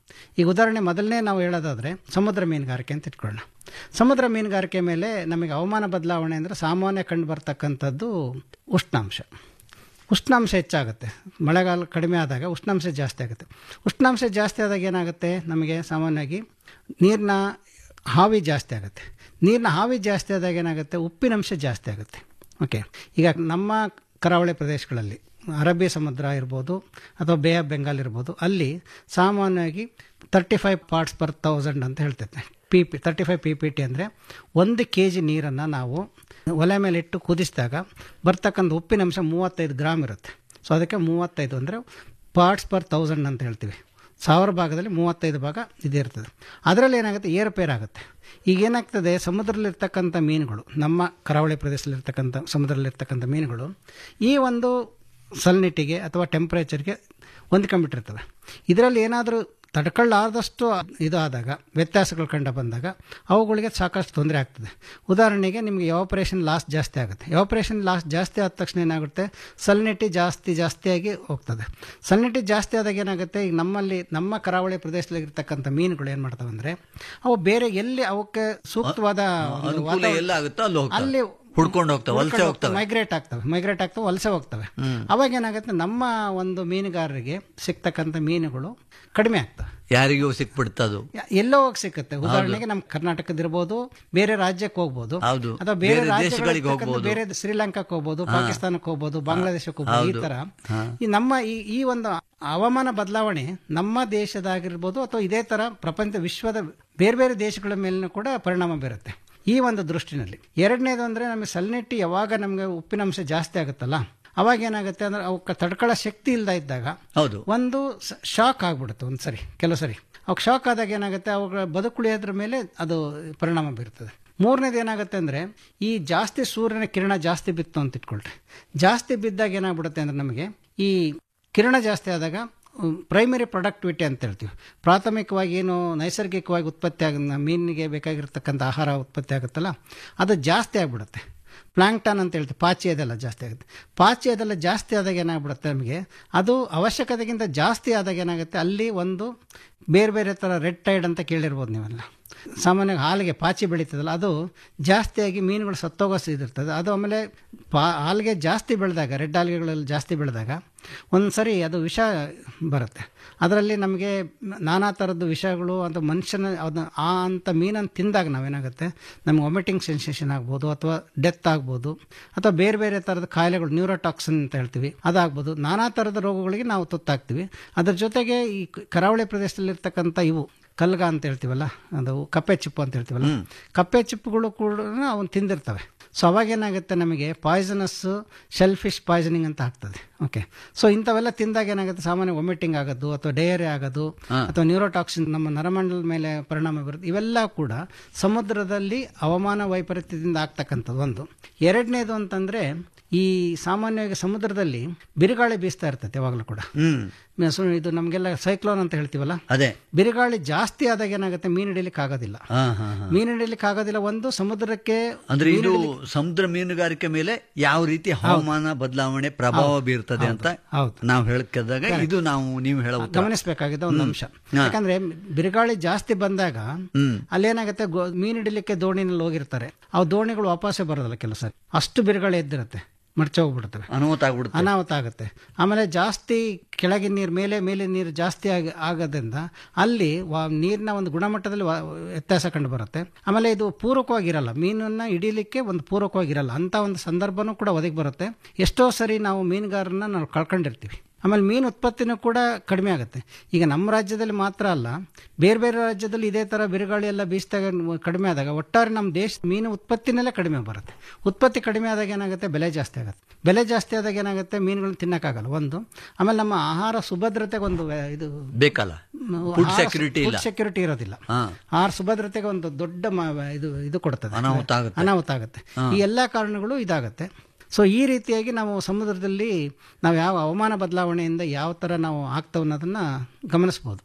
ಈಗ ಉದಾಹರಣೆ ಮೊದಲನೇ ನಾವು ಹೇಳೋದಾದರೆ ಸಮುದ್ರ ಮೀನುಗಾರಿಕೆ ಅಂತ ಇಟ್ಕೊಳ್ಳೋಣ ಸಮುದ್ರ ಮೀನುಗಾರಿಕೆ ಮೇಲೆ ನಮಗೆ ಹವಾಮಾನ ಬದಲಾವಣೆ ಅಂದರೆ ಸಾಮಾನ್ಯ ಕಂಡು ಬರ್ತಕ್ಕಂಥದ್ದು ಉಷ್ಣಾಂಶ ಉಷ್ಣಾಂಶ ಹೆಚ್ಚಾಗುತ್ತೆ ಮಳೆಗಾಲ ಕಡಿಮೆ ಆದಾಗ ಉಷ್ಣಾಂಶ ಜಾಸ್ತಿ ಆಗುತ್ತೆ ಉಷ್ಣಾಂಶ ಜಾಸ್ತಿ ಆದಾಗ ಏನಾಗುತ್ತೆ ನಮಗೆ ಸಾಮಾನ್ಯವಾಗಿ ನೀರಿನ ಹಾವಿ ಜಾಸ್ತಿ ಆಗುತ್ತೆ ನೀರಿನ ಹಾವಿ ಜಾಸ್ತಿ ಆದಾಗ ಏನಾಗುತ್ತೆ ಉಪ್ಪಿನಂಶ ಜಾಸ್ತಿ ಆಗುತ್ತೆ ಓಕೆ ಈಗ ನಮ್ಮ ಕರಾವಳಿ ಪ್ರದೇಶಗಳಲ್ಲಿ ಅರಬ್ಬಿ ಸಮುದ್ರ ಇರ್ಬೋದು ಅಥವಾ ಬೇ ಆಫ್ ಬೆಂಗಾಲ್ ಇರ್ಬೋದು ಅಲ್ಲಿ ಸಾಮಾನ್ಯವಾಗಿ thirty five parts per thousand ಅಂತ ಹೇಳ್ತೈತೆ P P thirty five P P T ಅಂದರೆ ಒಂದು ಕೆ ಜಿ ನೀರನ್ನು ನಾವು ಒಲೆ ಮೇಲೆ ಇಟ್ಟು ಕುದಿಸಿದಾಗ ಬರ್ತಕ್ಕಂಥ ಉಪ್ಪಿನಂಶ ಮೂವತ್ತೈದು ಗ್ರಾಮ್ ಇರುತ್ತೆ ಸೊ ಅದಕ್ಕೆ ಮೂವತ್ತೈದು ಅಂದರೆ ಪಾರ್ಟ್ಸ್ ಪರ್ ತೌಸಂಡ್ ಅಂತ ಹೇಳ್ತೀವಿ ಸಾವಿರ ಭಾಗದಲ್ಲಿ ಮೂವತ್ತೈದು ಭಾಗ ಇದಿರ್ತದೆ ಅದರಲ್ಲಿ ಏನಾಗುತ್ತೆ ಏರುಪೇರು ಆಗುತ್ತೆ ಈಗ ಏನಾಗ್ತದೆ ಸಮುದ್ರದಲ್ಲಿರ್ತಕ್ಕಂಥ ಮೀನುಗಳು ನಮ್ಮ ಕರಾವಳಿ ಪ್ರದೇಶದಲ್ಲಿರ್ತಕ್ಕಂಥ ಸಮುದ್ರದಲ್ಲಿರ್ತಕ್ಕಂಥ ಮೀನುಗಳು ಈ ಒಂದು ಸಲ್ನಿಟಿಗೆ ಅಥವಾ ಟೆಂಪ್ರೇಚರ್ಗೆ ಹೊಂದ್ಕೊಂಡ್ಬಿಟ್ಟಿರ್ತವೆ ಇದರಲ್ಲಿ ಏನಾದರೂ ತಡ್ಕೊಳ್ಳಾರ್ದಷ್ಟು ಇದು ಆದಾಗ ವ್ಯತ್ಯಾಸಗಳು ಕಂಡು ಬಂದಾಗ ಅವುಗಳಿಗೆ ಸಾಕಷ್ಟು ತೊಂದರೆ ಆಗ್ತದೆ ಉದಾಹರಣೆಗೆ ನಿಮಗೆ ಎವಾಪರೇಷನ್ ಲಾಸ್ ಜಾಸ್ತಿ ಆಗುತ್ತೆ ಎವಾಪರೇಷನ್ ಲಾಸ್ ಜಾಸ್ತಿ ಆದ ತಕ್ಷಣ ಏನಾಗುತ್ತೆ ಸಲ್ನಿಟಿ ಜಾಸ್ತಿ ಜಾಸ್ತಿಯಾಗಿ ಹೋಗ್ತದೆ ಸಲ್ನಿಟಿ ಜಾಸ್ತಿ ಆದಾಗ ಏನಾಗುತ್ತೆ ಈಗ ನಮ್ಮಲ್ಲಿ ನಮ್ಮ ಕರಾವಳಿ ಪ್ರದೇಶದಲ್ಲಿರ್ತಕ್ಕಂಥ ಮೀನುಗಳು ಏನು ಮಾಡ್ತವೆ ಅಂದರೆ ಅವು ಬೇರೆ ಎಲ್ಲಿ ಅವಕ್ಕೆ ಸೂಕ್ತವಾದ ಒಂದು ಅನುಕೂಲ ವಾತಾವರಣ- ಎಲ್ಲ ಆಗುತ್ತೋ ಅಲ್ಲಿ ಹೋಗ್ತವೆ. ಅಲ್ಲಿ ಹುಡ್ಕೊಂಡು ಹೋಗ್ತವೆ, ವಲಸೆ ಹೋಗ್ತವೆ. ಮೈಗ್ರೇಟ್ ಆಗ್ತವೆ ಮೈಗ್ರೇಟ್ ಆಗ್ತವೆ ವಲಸೆ ಹೋಗ್ತವೆ ಅವಾಗ ಏನಾಗುತ್ತೆ ನಮ್ಮ ಒಂದು ಮೀನುಗಾರರಿಗೆ ಸಿಗ್ತಕ್ಕಂಥ ಮೀನುಗಳು ಕಡಿಮೆ ಆಗ್ತವೆ ಯಾರಿಗೂ ಸಿಕ್ಬಿಡ್ತದು ಯ- ಎಲ್ಲೋ ಹೋಗಿ ಸಿಕ್ಕತ್ತೆ ಉದಾಹರಣೆಗೆ ನಮ್ಮ ಕರ್ನಾಟಕದಿರ್ಬೋದು ಬೇರೆ ರಾಜ್ಯಕ್ಕೆ ಹೋಗ್ಬೋದು ಹೌದು. ಅಥವಾ ಬೇರೆ ಬೇರೆ ರಾಜ್ಯಗಳಿಗೆ ದೇಶಗಳಿಗೆ ಇರ್ತಕ್ಕಂಥ ಹೋಗ್ಬೋದು. ಬೇರೆ ಶ್ರೀಲಂಕಾಕ್ಕೆ ಹೋಗ್ಬೋದು ಪಾಕಿಸ್ತಾನಕ್ಕೆ ಹೋಗ್ಬೋದು ಬಾಂಗ್ಲಾದೇಶಕ್ಕೆ ಹೋಗ್ಬೋದು ಈ ಹೌದು. ತರ ಹಾ. ಈ ನಮ್ಮ ಈ ಈ ಒಂದು ಹವಾಮಾನ ಬದಲಾವಣೆ ನಮ್ಮ ದೇಶದಾಗಿರ್ಬೋದು ಅಥವಾ ಇದೇ ತರ ಪ್ರಪಂಚ ವಿಶ್ವದ ಬೇರೆ ಬೇರೆ ದೇಶಗಳ ಮೇಲೂ ಕೂಡ ಪರಿಣಾಮ ಬೀರುತ್ತೆ ಈ ಒಂದು ದೃಷ್ಟಿನಲ್ಲಿ ಎರಡನೇದು ಅಂದ್ರೆ ನಮಗೆ ಸಲ್ನೆಟ್ಟಿ ಯಾವಾಗ ನಮಗೆ ಉಪ್ಪಿನಂಶ ಜಾಸ್ತಿ ಆಗುತ್ತಲ್ಲ ಅವಾಗ ಏನಾಗುತ್ತೆ ಅಂದ್ರೆ ಅವಕ್ಕೆ ತಡ್ಕೊಳ್ಳೋ ಶಕ್ತಿ ಇಲ್ಲದ ಇದ್ದಾಗ ಹೌದು ಒಂದು ಶಾಕ್ ಆಗ್ಬಿಡುತ್ತೆ ಒಂದು ಸರಿ ಕೆಲವು ಸರಿ ಅವಾಗ ಶಾಕ್ ಆದಾಗ ಏನಾಗುತ್ತೆ ಅವುಗಳ ಬದುಕುಳಿಯೋದ್ರ ಮೇಲೆ ಅದು ಪರಿಣಾಮ ಬೀರ್ತದೆ ಮೂರನೇದು ಏನಾಗುತ್ತೆ ಅಂದರೆ ಈ ಜಾಸ್ತಿ ಸೂರ್ಯನ ಕಿರಣ ಜಾಸ್ತಿ ಬಿತ್ತು ಅಂತ ಇಟ್ಕೊಳ್ರಿ ಜಾಸ್ತಿ ಬಿದ್ದಾಗ ಏನಾಗ್ಬಿಡುತ್ತೆ ಅಂದರೆ ನಮಗೆ ಈ ಕಿರಣ ಜಾಸ್ತಿ ಆದಾಗ ಪ್ರೈಮರಿ ಪ್ರೊಡಕ್ಟಿವಿಟಿ ಅಂತ ಹೇಳ್ತೀವಿ ಪ್ರಾಥಮಿಕವಾಗಿ ಏನು ನೈಸರ್ಗಿಕವಾಗಿ ಉತ್ಪತ್ತಿ ಆಗ ಮೀನಿಗೆ ಬೇಕಾಗಿರ್ತಕ್ಕಂಥ ಆಹಾರ ಉತ್ಪತ್ತಿ ಆಗುತ್ತಲ್ಲ ಅದು ಜಾಸ್ತಿ ಆಗಿಬಿಡುತ್ತೆ ಪ್ಲಾಂಕ್ಟನ್ ಅಂತ ಹೇಳ್ತೀವಿ ಪಾಚಿ ಅದೆಲ್ಲ ಜಾಸ್ತಿ ಆಗುತ್ತೆ ಪಾಚಿ ಅದೆಲ್ಲ ಜಾಸ್ತಿ ಆದಾಗ ಏನಾಗ್ಬಿಡುತ್ತೆ ನಮಗೆ ಅದು ಅವಶ್ಯಕತೆಗಿಂತ ಜಾಸ್ತಿ ಆದಾಗ ಏನಾಗುತ್ತೆ ಅಲ್ಲಿ ಒಂದು ಬೇರೆ ಬೇರೆ ಥರ ರೆಡ್ ಟೈಡ್ ಅಂತ ಕೇಳಿರ್ಬೋದು ನೀವೆಲ್ಲ ಸಾಮಾನ್ಯವಾಗಿ ಹಾಲಿಗೆ ಪಾಚಿ ಬೆಳೀತದಲ್ಲ ಅದು ಜಾಸ್ತಿಯಾಗಿ ಮೀನುಗಳು ಸತ್ತೋಗೋ ಇದಿರ್ತದೆ ಅದು ಆಮೇಲೆ ಪಾ ಹಾಲಿಗೆ ಜಾಸ್ತಿ ಬೆಳೆದಾಗ ರೆಡ್ ಆಲ್ಗೆಗಳಲ್ಲಿ ಜಾಸ್ತಿ ಬೆಳೆದಾಗ ಒಂದು ಸರಿ ಅದು ವಿಷ ಬರುತ್ತೆ ಅದರಲ್ಲಿ ನಮಗೆ ನಾನಾ ಥರದ್ದು ವಿಷಗಳು ಅದು ಮನುಷ್ಯನ ಅದನ್ನ ಆ ಅಂತ ಮೀನನ್ನು ತಿಂದಾಗ ನಾವೇನಾಗುತ್ತೆ ನಮ್ಗೆ ವಾಮಿಟಿಂಗ್ ಸೆನ್ಸೇಷನ್ ಆಗ್ಬೋದು ಅಥವಾ ಡೆತ್ ಆಗ್ಬೋದು ಅಥವಾ ಬೇರೆ ಬೇರೆ ಥರದ ಕಾಯಿಲೆಗಳು ನ್ಯೂರೋಟಾಕ್ಸಿನ್ ಅಂತ ಹೇಳ್ತೀವಿ ಅದಾಗ್ಬೋದು ನಾನಾ ಥರದ ರೋಗಗಳಿಗೆ ನಾವು ತುತ್ತಾಗ್ತೀವಿ ಅದ್ರ ಜೊತೆಗೆ ಈ ಕರಾವಳಿ ಪ್ರದೇಶದಲ್ಲಿರ್ತಕ್ಕಂಥ ಇವು ಕಲ್ಗ ಅಂತ ಹೇಳ್ತೀವಲ್ಲ ಅದು ಕಪ್ಪೆ ಚಿಪ್ಪು ಅಂತ ಹೇಳ್ತೀವಲ್ಲ ಕಪ್ಪೆ ಚಿಪ್ಪುಗಳು ಕೂಡ ಅವನು ತಿಂದಿರ್ತವೆ ಸೊ ಅವಾಗ ಏನಾಗುತ್ತೆ ನಮಗೆ ಪಾಯ್ಸನಸ್ ಶೆಲ್ಫಿಶ್ ಪಾಯ್ಸನಿಂಗ್ ಅಂತ ಆಗ್ತದೆ ಓಕೆ ಸೊ ಇಂಥವೆಲ್ಲ ತಿಂದಾಗ ಏನಾಗುತ್ತೆ ಸಾಮಾನ್ಯ ವಾಮಿಟಿಂಗ್ ಆಗೋದು ಅಥವಾ ಡಯರಿ ಆಗೋದು ಅಥವಾ ನ್ಯೂರೋಟಾಕ್ಸಿನ್ ನಮ್ಮ ನರಮಂಡಲದ ಮೇಲೆ ಪರಿಣಾಮ ಬರುತ್ತೆ ಇವೆಲ್ಲ ಕೂಡ ಸಮುದ್ರದಲ್ಲಿ ಹವಾಮಾನ ವೈಪರೀತ್ಯದಿಂದ ಆಗ್ತಕ್ಕಂಥದ್ದು ಒಂದು ಎರಡನೇದು ಅಂತಂದ್ರೆ ಈ ಸಾಮಾನ್ಯವಾಗಿ ಸಮುದ್ರದಲ್ಲಿ ಬಿರುಗಾಳಿ ಬೀಸ್ತಾ ಇರ್ತೈತೆ ಯಾವಾಗಲೂ ಕೂಡ ಹ್ಮ್ ಮ- ಸು- ಇದು ನಮಗೆಲ್ಲ ಸೈಕ್ಲೋನ್ ಅಂತ ಹೇಳ್ತೀವಲ್ಲ ಅದೇ ಬಿರುಗಾಳಿ ಜಾಸ್ತಿ ಆದಾಗ ಏನಾಗುತ್ತೆ ಮೀನು ಹಿಡಿಲಿಕ್ಕೆ ಆಗೋದಿಲ್ಲ ಹಾ ಹಾ ಹಾ ಮೀನು ಹಿಡಿಲಿಕ್ಕೆ ಆಗೋದಿಲ್ಲ ಒಂದು ಸಮುದ್ರಕ್ಕೆ ಅಂದ್ರೆ ಇದು ಸಮುದ್ರ ಮೀನುಗಾರಿಕೆ ಮೇಲೆ ಯಾವ ರೀತಿ ಹವಾಮಾನ ಬದಲಾವಣೆ ಪ್ರಭಾವ ಬೀರ್ತದೆ ಅಂತ ಹೌದು. ನಾವು ಹೇಳ್ಕಿದಾಗ ಇದು ನಾವು ನೀವು ಹೇಳೋ ಉತ್ತರ. ಗಮನಿಸಬೇಕಾಗಿದ್ದ ಒಂದು ಅಂಶ ಯಾಕಂದ್ರೆ ಬಿರುಗಾಳಿ ಜಾಸ್ತಿ ಬಂದಾಗ ಅಲ್ಲೇನಾಗುತ್ತೆ ಗೋ- ಮೀನು ಹಿಡಿಲಿಕ್ಕೆ ದೋಣಿನಲ್ಲಿ ಹೋಗಿರ್ತಾರೆ ಆ ದೋಣಿಗಳು ವಾಪಸ್ಸೇ ಬರೋದಿಲ್ಲ ಕೆಲಸ ಅಷ್ಟು ಬಿರುಗಾಳಿ ಎದ್ದಿರುತ್ತೆ ಮರ್ಚೆ ಹೋಗ್ಬಿಡ್ತವೆ ಅನಾಹುತ ಆಗ್ಬಿಡುತ್ತೆ ಅನಾಹುತ ಆಗುತ್ತೆ ಆಮೇಲೆ ಜಾಸ್ತಿ ಕೆಳಗಿನ ನೀರು ಮೇಲೆ ಮೇಲೆ ನೀರು ಜಾಸ್ತಿ ಆಗ ಆಗೋದ್ರಿಂದ ಅಲ್ಲಿ ವಾ ನೀರಿನ ಒಂದು ಗುಣಮಟ್ಟದಲ್ಲಿ ವಾ- ವ್ಯತ್ಯಾಸ ಕಂಡು ಬರುತ್ತೆ ಆಮೇಲೆ ಇದು ಪೂರಕವಾಗಿರಲ್ಲ ಮೀನನ್ನ ಹಿಡೀಲಿಕ್ಕೆ ಒಂದು ಪೂರಕವಾಗಿರಲ್ಲ ಅಂತ ಒಂದು ಸಂದರ್ಭನೂ ಕೂಡ ಒದಗಿ ಬರುತ್ತೆ ಎಷ್ಟೋ ಸರಿ ನಾವು ಮೀನುಗಾರರನ್ನ ನಾವು ಕಳ್ಕೊಂಡಿರ್ತೀವಿ ಆಮೇಲೆ ಮೀನು ಉತ್ಪತ್ತಿನೂ ಕೂಡ ಕಡಿಮೆ ಆಗುತ್ತೆ ಈಗ ನಮ್ಮ ರಾಜ್ಯದಲ್ಲಿ ಮಾತ್ರ ಅಲ್ಲ ಬೇರೆ ಬೇರೆ ರಾಜ್ಯದಲ್ಲಿ ಇದೇ ಥರ ಬಿರುಗಾಳಿ ಎಲ್ಲ ಬೀಸಿದಾಗ ಕಡಿಮೆ ಆದಾಗ ಒಟ್ಟಾರೆ ನಮ್ಮ ದೇಶ ಮೀನು ಉತ್ಪತ್ತಿನಲ್ಲೇ ಕಡಿಮೆ ಬರುತ್ತೆ ಉತ್ಪತ್ತಿ ಕಡಿಮೆ ಆದಾಗ ಏನಾಗುತ್ತೆ ಬೆಲೆ ಜಾಸ್ತಿ ಆಗುತ್ತೆ ಬೆಲೆ ಜಾಸ್ತಿ ಆದಾಗ ಏನಾಗುತ್ತೆ ಮೀನುಗಳನ್ನ ತಿನ್ನಕ್ಕಾಗಲ್ಲ ಒಂದು ಆಮೇಲೆ ನಮ್ಮ ಆಹಾರ ಸುಭದ್ರತೆಗೆ ಒಂದು ವ್ಯ- ಇದು ಬೇಕಲ್ಲ ಫುಡ್ ಸೆಕ್ಯೂರಿಟಿ ಇಲ್ಲ ಸೆಕ್ಯೂರಿಟಿ ಇರೋದಿಲ್ಲ ಹಾ. ಆಹಾರ ಸುಭದ್ರತೆಗೆ ಒಂದು ದೊಡ್ಡ ಮ- ಇದು ಇದು ಕೊಡ್ತದೆ ಅನಾಹುತ ಆಗುತ್ತೆ. ಅನಾಹುತ ಆಗುತ್ತೆ ಈ ಎಲ್ಲ ಕಾರಣಗಳು ಇದಾಗುತ್ತೆ ಸೊ ಈ ರೀತಿಯಾಗಿ ನಾವು ಸಮುದ್ರದಲ್ಲಿ ನಾವು ಯಾವ ಹವಾಮಾನ ಬದಲಾವಣೆಯಿಂದ ಯಾವ ಥರ ನಾವು ಆಗ್ತವೆ ಅನ್ನೋದನ್ನ ಗಮನಿಸ್ಬೋದು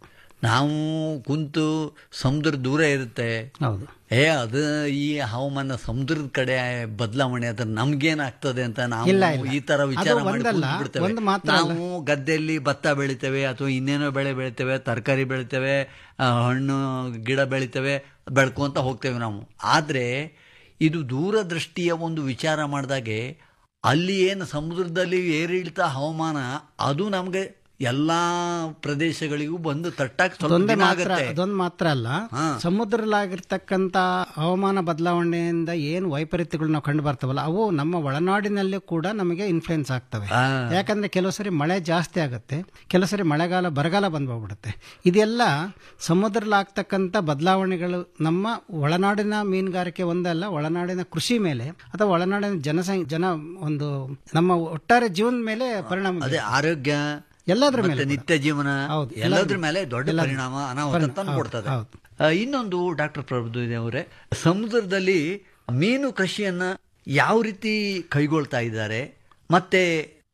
ನಾವು ಕುಂತು ಸಮುದ್ರ ದೂರ ಇರುತ್ತೆ ಹೌದು ಏ ಅದು ಈ ಹವಾಮಾನ ಸಮುದ್ರದ ಕಡೆ ಬದಲಾವಣೆ ಅದ್ರ ನಮ್ಗೇನಾಗ್ತದೆ ಅಂತ ನಾವು ಇಲ್ಲ, ಇಲ್ಲ. ಈ ತರ ವಿಚಾರ ಅದು ಮಾಡಿ ಒಂದಲ್ಲ, ಕೂತ್ಬಿಡ್ತೇವೆ. ಒಂದು ಮಾತ್ರ ಅಲ್ಲ. ನಾವು ಗದ್ದೆಯಲ್ಲಿ ಭತ್ತ ಬೆಳಿತೇವೆ ಅಥವಾ ಇನ್ನೇನೋ ಬೆಳೆ ಬೆಳಿತೇವೆ ತರಕಾರಿ ಬೆಳಿತೇವೆ ಆ, ಹಣ್ಣು ಗಿಡ ಬೆಳಿತೇವೆ ಬೆಳ್ಕೊಂತ ಹೋಗ್ತೇವೆ ನಾವು ಆದ್ರೆ ಇದು ದೂರದೃಷ್ಟಿಯ ಒಂದು ವಿಚಾರ ಮಾಡಿದಾಗೆ ಅಲ್ಲಿ ಏನು ಸಮುದ್ರದಲ್ಲಿ ಏರಿಳಿತ ಹವಾಮಾನ ಅದು ನಮ್ಗೆ ಎಲ್ಲಾ ಪ್ರದೇಶಗಳಿಗೂ ಬಂದು ತಟ್ಟಾಕ್ ಸ್ವಲ್ಪ ಅದೊಂದೇ ದಿನ ಮಾತ್ರ ಆಗತ್ತೆ ಅದೊಂದು ಮಾತ್ರ ಅಲ್ಲ ಹಾ. ಸಮುದ್ರಲಾಗಿರ್ತಕ್ಕಂಥ ಹವಾಮಾನ ಬದಲಾವಣೆಯಿಂದ ಏನು ವೈಪರೀತ್ಯಗಳು ನಾವು ಕಂಡು ಬರ್ತಾವಲ್ಲ ಅವು ನಮ್ಮ ಒಳನಾಡಿನಲ್ಲಿ ಕೂಡ ನಮಗೆ ಇನ್ಫ್ಲುಯೆನ್ಸ್ ಆಗ್ತವೆ ಆ. ಯಾಕಂದ್ರೆ ಕೆಲವು ಸರಿ ಮಳೆ ಜಾಸ್ತಿ ಆಗುತ್ತೆ ಕೆಲವು ಸರಿ ಮಳೆಗಾಲ ಬರಗಾಲ ಬಂದ್ಬಿಡುತ್ತೆ ಇದೆಲ್ಲ ಸಮುದ್ರಲಾಗ್ತಕ್ಕಂಥ ಬದಲಾವಣೆಗಳು ನಮ್ಮ ಒಳನಾಡಿನ ಮೀನುಗಾರಿಕೆ ಒಂದಲ್ಲ ಒಳನಾಡಿನ ಕೃಷಿ ಮೇಲೆ ಅಥವಾ ಒಳನಾಡಿನ ಜನಸಂಖ್ಯೆ ಜನ ಒಂದು ನಮ್ಮ ಒಟ್ಟಾರೆ ಜೀವನದ ಮೇಲೆ ಪರಿಣಾಮ ಅದೇ ಆರೋಗ್ಯ ಎಲ್ಲದ್ರ ಮತ್ತೆ ಮೇಲೆ ನಿತ್ಯ ಜೀವನ ಹೌದು, ಎಲ್ಲದ್ರ ಮೇಲೆ ದೊಡ್ಡ ಎಲ್ಲದ್ರ- ಪರಿಣಾಮ ಅನಾಹುತ ಪರಿಣಾಮ, ತಂದು ಹೌದು, ಕೊಡ್ತದೆ ಹೌದು. ಆ, ಇನ್ನೊಂದು ಡಾಕ್ಟರ್ ಪ್ರಭುದೇವ್ ಅವರೇ ಸಮುದ್ರದಲ್ಲಿ ಮೀನು ಕೃಷಿಯನ್ನ ಯಾವ ರೀತಿ ಕೈಗೊಳ್ತಾ ಇದ್ದಾರೆ ಮತ್ತೆ